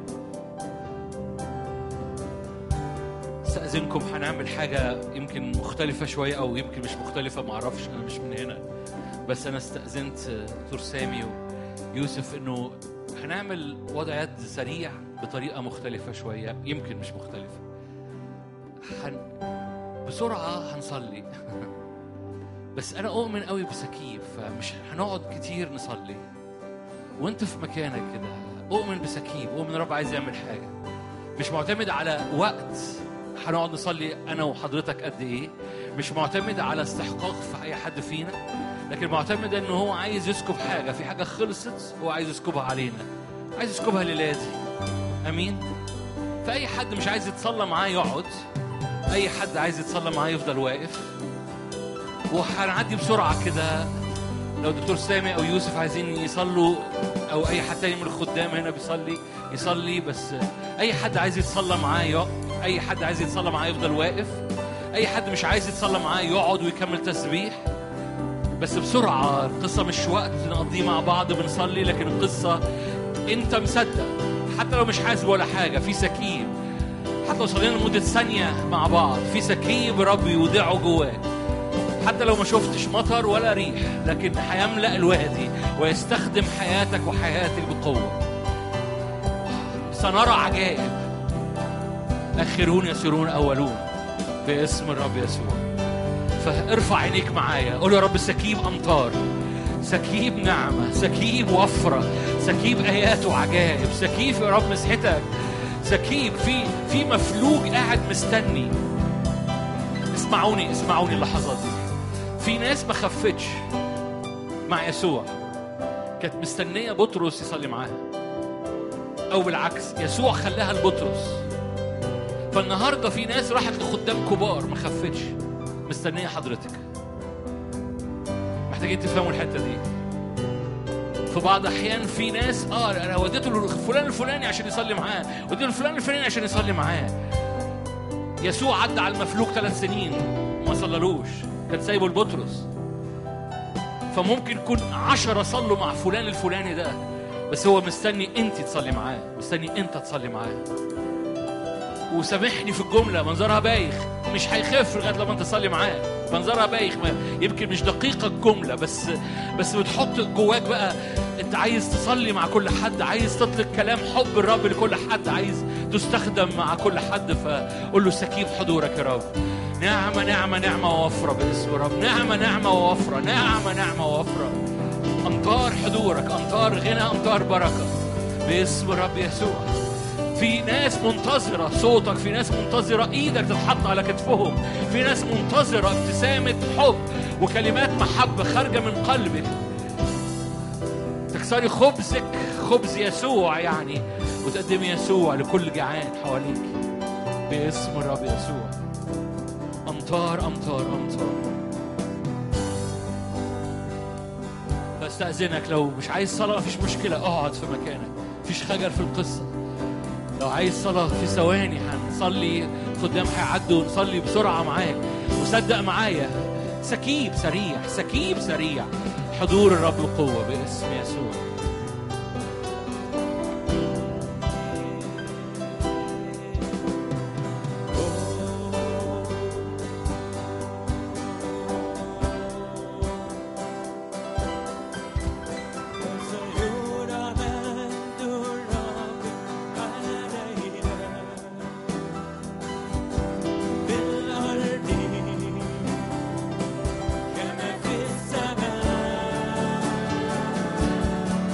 استأذنكم هنعمل حاجة يمكن مختلفة شوية أو يمكن مش مختلفة معرفش أنا مش من هنا بس أنا استأذنت دكتور سامي ويوسف إنه هنعمل وضع يد سريع بطريقة مختلفة شوية يمكن مش مختلفة هن... بسرعة هنصلي بس أنا أؤمن قوي بسكيب فمش هنقعد كتير نصلي وأنت في مكانك كده أؤمن بسكيب أؤمن الرب عايز يعمل حاجة مش معتمد على وقت هنقعد نصلي انا وحضرتك قد ايه مش معتمد على استحقاق في اي حد فينا لكن معتمد ان هو عايز يسكب حاجه في حاجه خلصت هو عايز يسكبها علينا عايز يسكبها للادي امين فاي حد مش عايز يتصلى معاه يقعد اي حد عايز يتصلى معاه يفضل واقف وهنعدي بسرعه كده لو دكتور سامي او يوسف عايزين يصلوا او اي حد تاني من الخدام هنا بيصلي يصلي بس اي حد عايز يتصلى معاه يقعد اي حد عايز يتصلى معاه يفضل واقف اي حد مش عايز يتصلى معاه يقعد ويكمل تسبيح بس بسرعه القصه مش وقت نقضيه مع بعض بنصلي لكن القصه انت مصدق حتى لو مش حاسب ولا حاجه في سكيب حتى لو صلينا لمده ثانيه مع بعض في سكيب رب يودعه جواك حتى لو ما شفتش مطر ولا ريح لكن هيملأ الوادي ويستخدم حياتك وحياتك بقوة سنرى عجائب آخرون يسيرون أولون باسم الرب يسوع فارفع عينيك معايا قول يا رب سكيب أمطار سكيب نعمة سكيب وفرة سكيب آيات وعجائب سكيب يا رب مسحتك سكيب في في مفلوج قاعد مستني اسمعوني اسمعوني اللحظات دي في ناس ما خفتش مع يسوع كانت مستنية بطرس يصلي معاها أو بالعكس يسوع خلاها لبطرس فالنهاردة في ناس راحت لخدام كبار ما خفتش مستنية حضرتك محتاجين تفهموا الحتة دي في بعض احيان في ناس اه انا وديته لفلان الفلاني عشان يصلي معاه وديته لفلان الفلاني عشان يصلي معاه يسوع عدى على المفلوج ثلاث سنين وما صلالوش كان سايبه لبطرس فممكن يكون عشرة صلوا مع فلان الفلاني ده بس هو مستني انت تصلي معاه مستني انت تصلي معاه وسامحني في الجملة منظرها بايخ مش هيخف لغاية لما انت تصلي معاه منظرها بايخ ما يمكن مش دقيقة الجملة بس بس بتحط جواك بقى انت عايز تصلي مع كل حد عايز تطلق كلام حب الرب لكل حد عايز تستخدم مع كل حد فقول له سكيب حضورك يا رب نعمة نعمة نعمة ووفرة باسم الرب نعمة نعمة ووفرة نعمة نعمة ووفرة أمطار حضورك أمطار غنى أمطار بركة باسم الرب يسوع في ناس منتظرة صوتك في ناس منتظرة ايدك تتحط على كتفهم في ناس منتظرة ابتسامة حب وكلمات محبة خارجة من قلبك تكسري خبزك خبز يسوع يعني وتقدمي يسوع لكل جعان حواليك باسم الرب يسوع أمطار أمطار أمطار بستأذنك لو مش عايز صلاة مفيش مشكلة اقعد في مكانك مفيش خجل في القصة لو عايز صلاة في ثواني هنصلي قدام هيعدوا ونصلي بسرعة معاك وصدق معايا سكيب سريع سكيب سريع حضور الرب بقوة باسم يسوع سيرى مجد الرب علينا بالأرض كما في السماء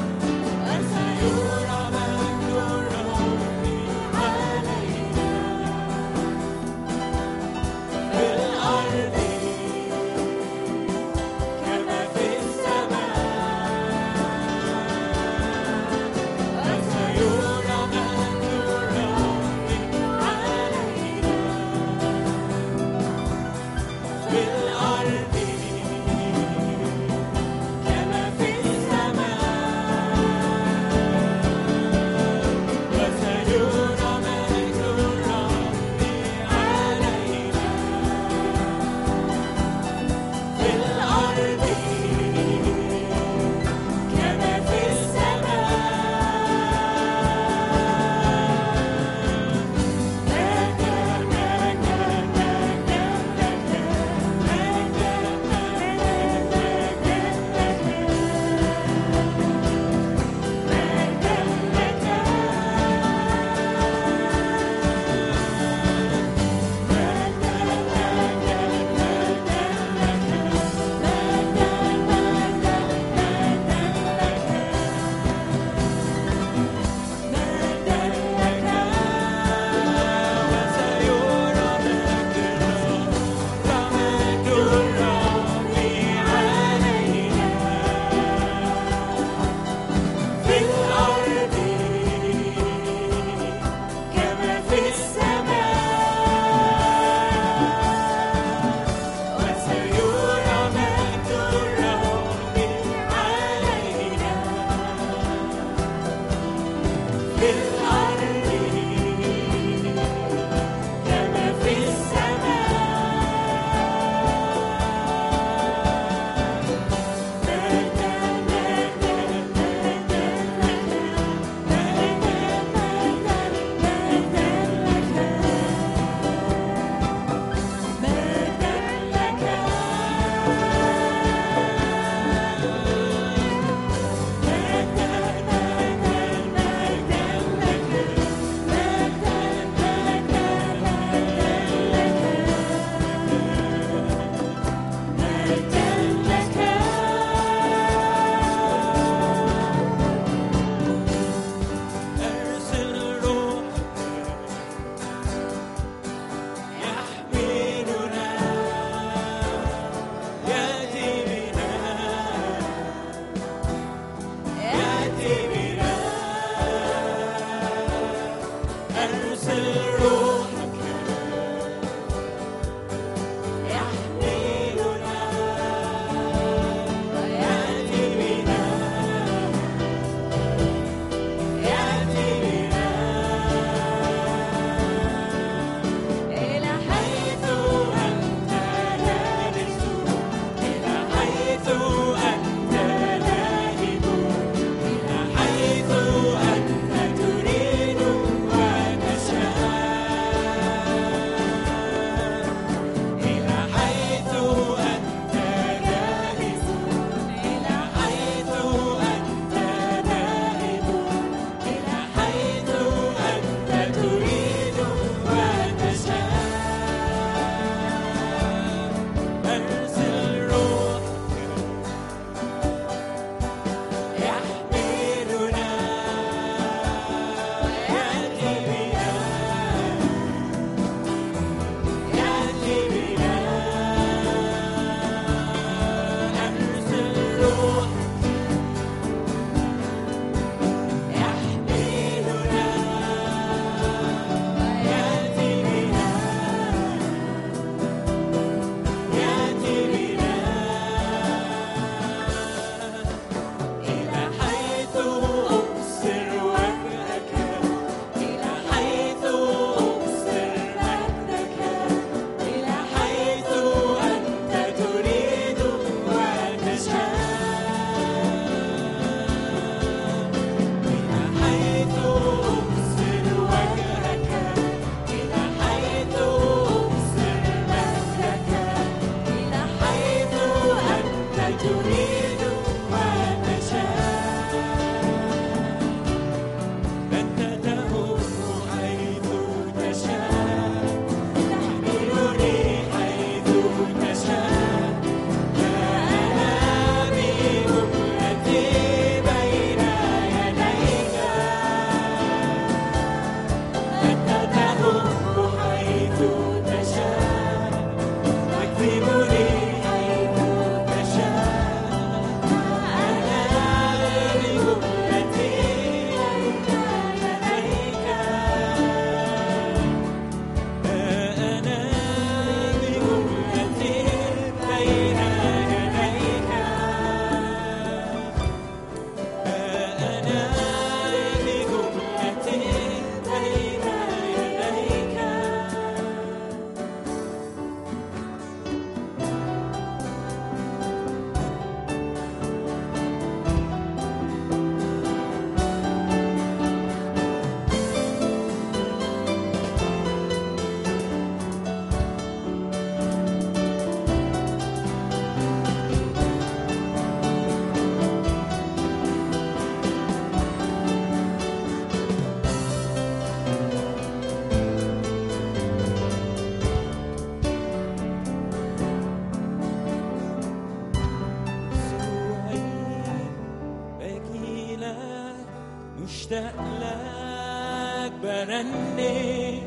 مشتاق لك برني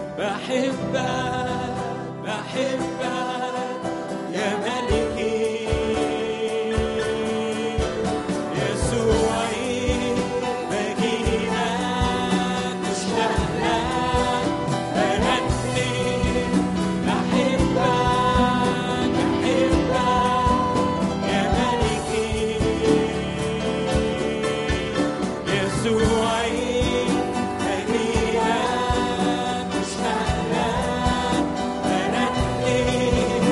بحبك بحبك يا ملكي يسوعي بجيلك مشتاق لك برني بحبك بحبك يا ملكي يسوعي أجيلك مشتاق لك برني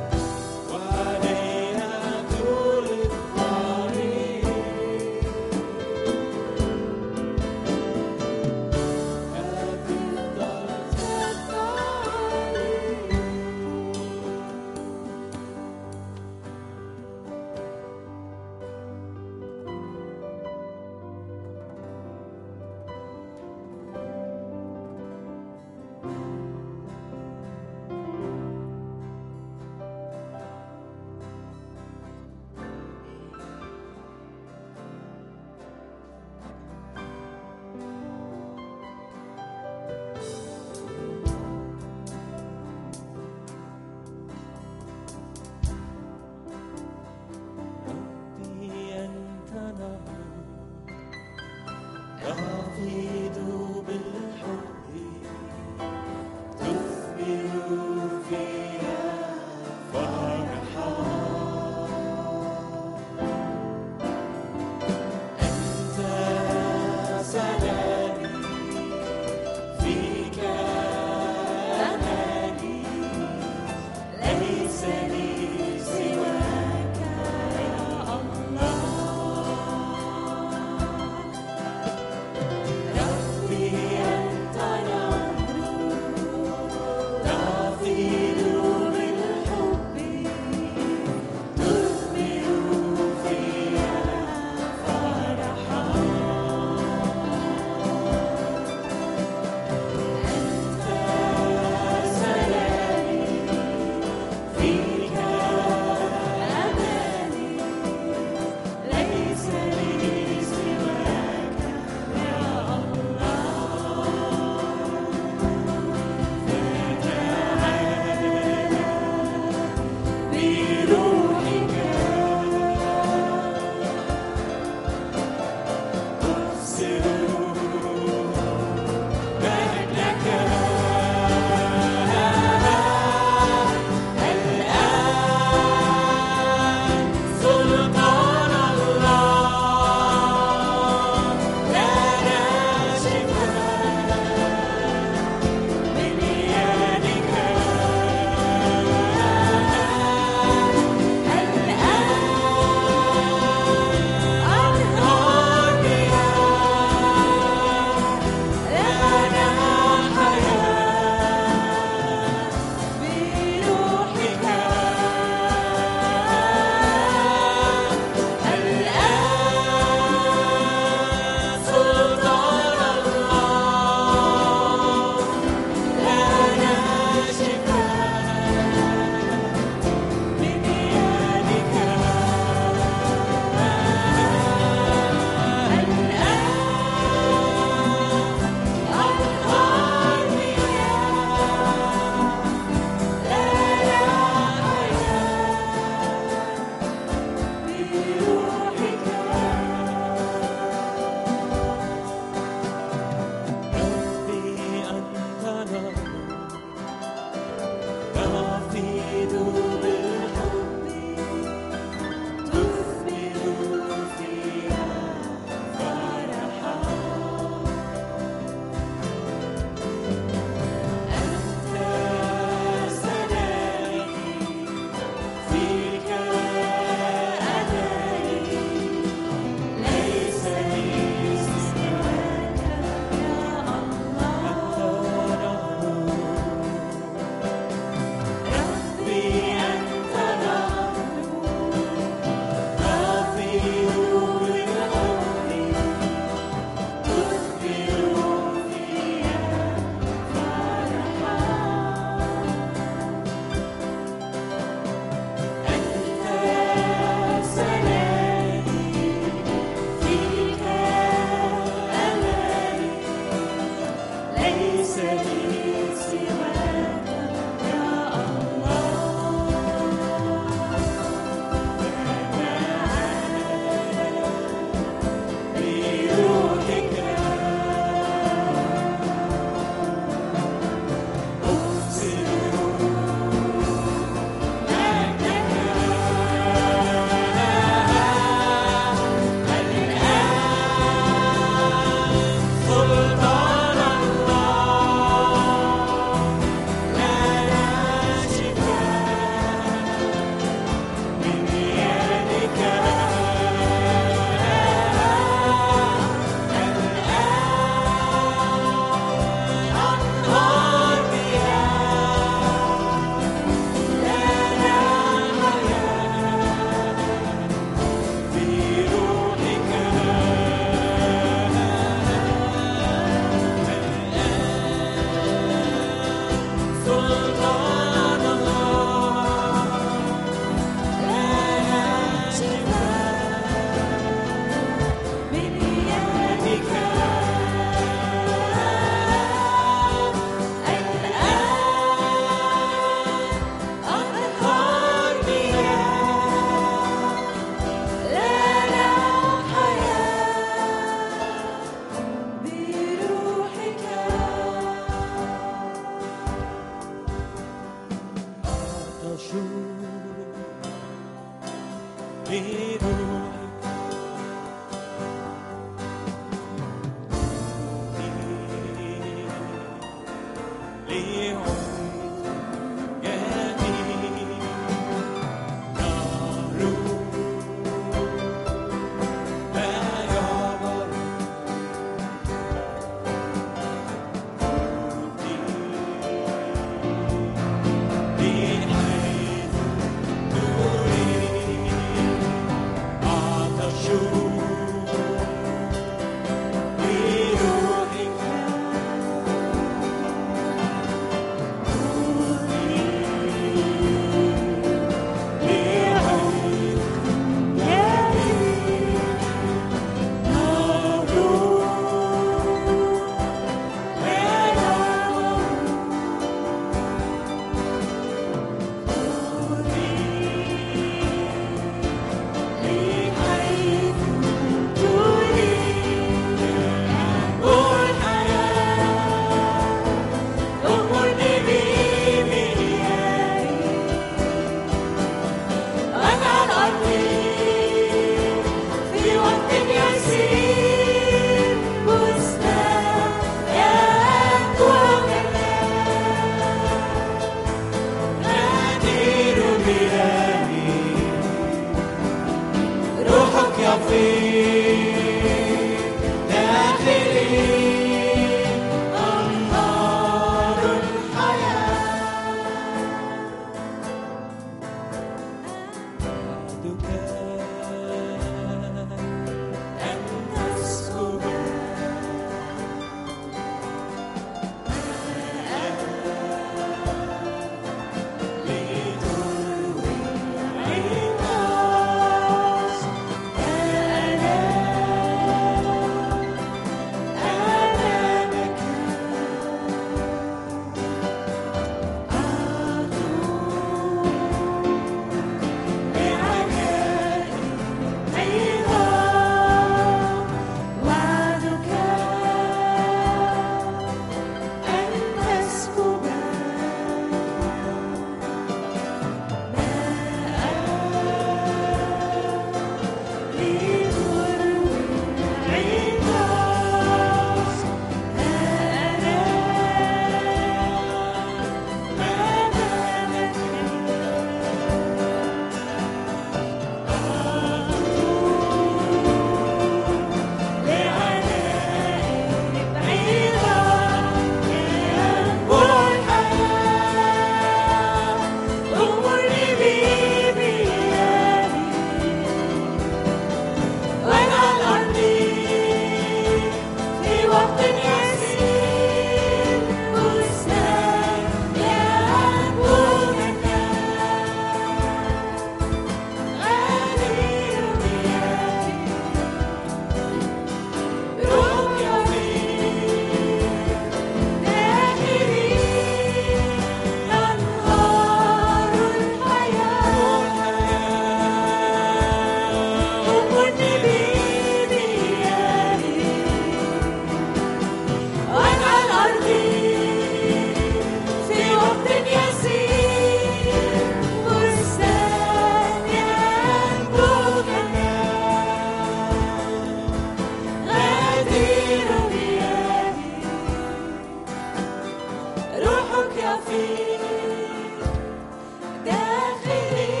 داخلي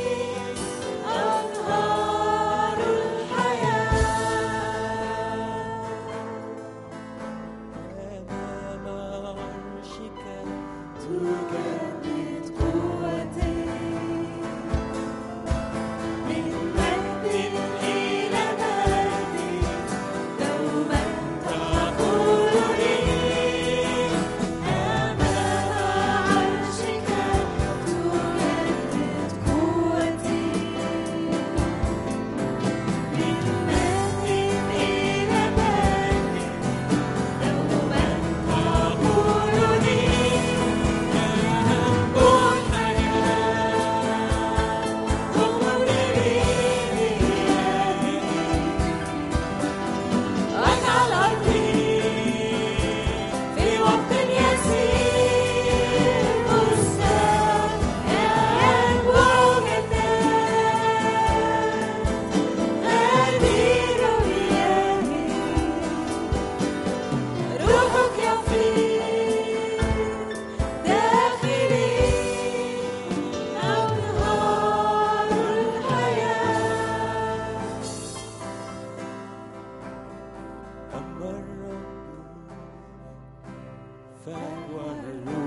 أنهار الحياة أمام عرشك تجدد قوتي من مجد إلى مجد دوما تقول لي أمام عرشك تجدد قوتي من مجد إلى مجد دوما تقول لي أهم الحياة أجعل أرضي في وقت يسير بستان ينبوع جنات غدير مياهي روحك يفيض داخلي أنهار الحياة أما الرب فهو الروح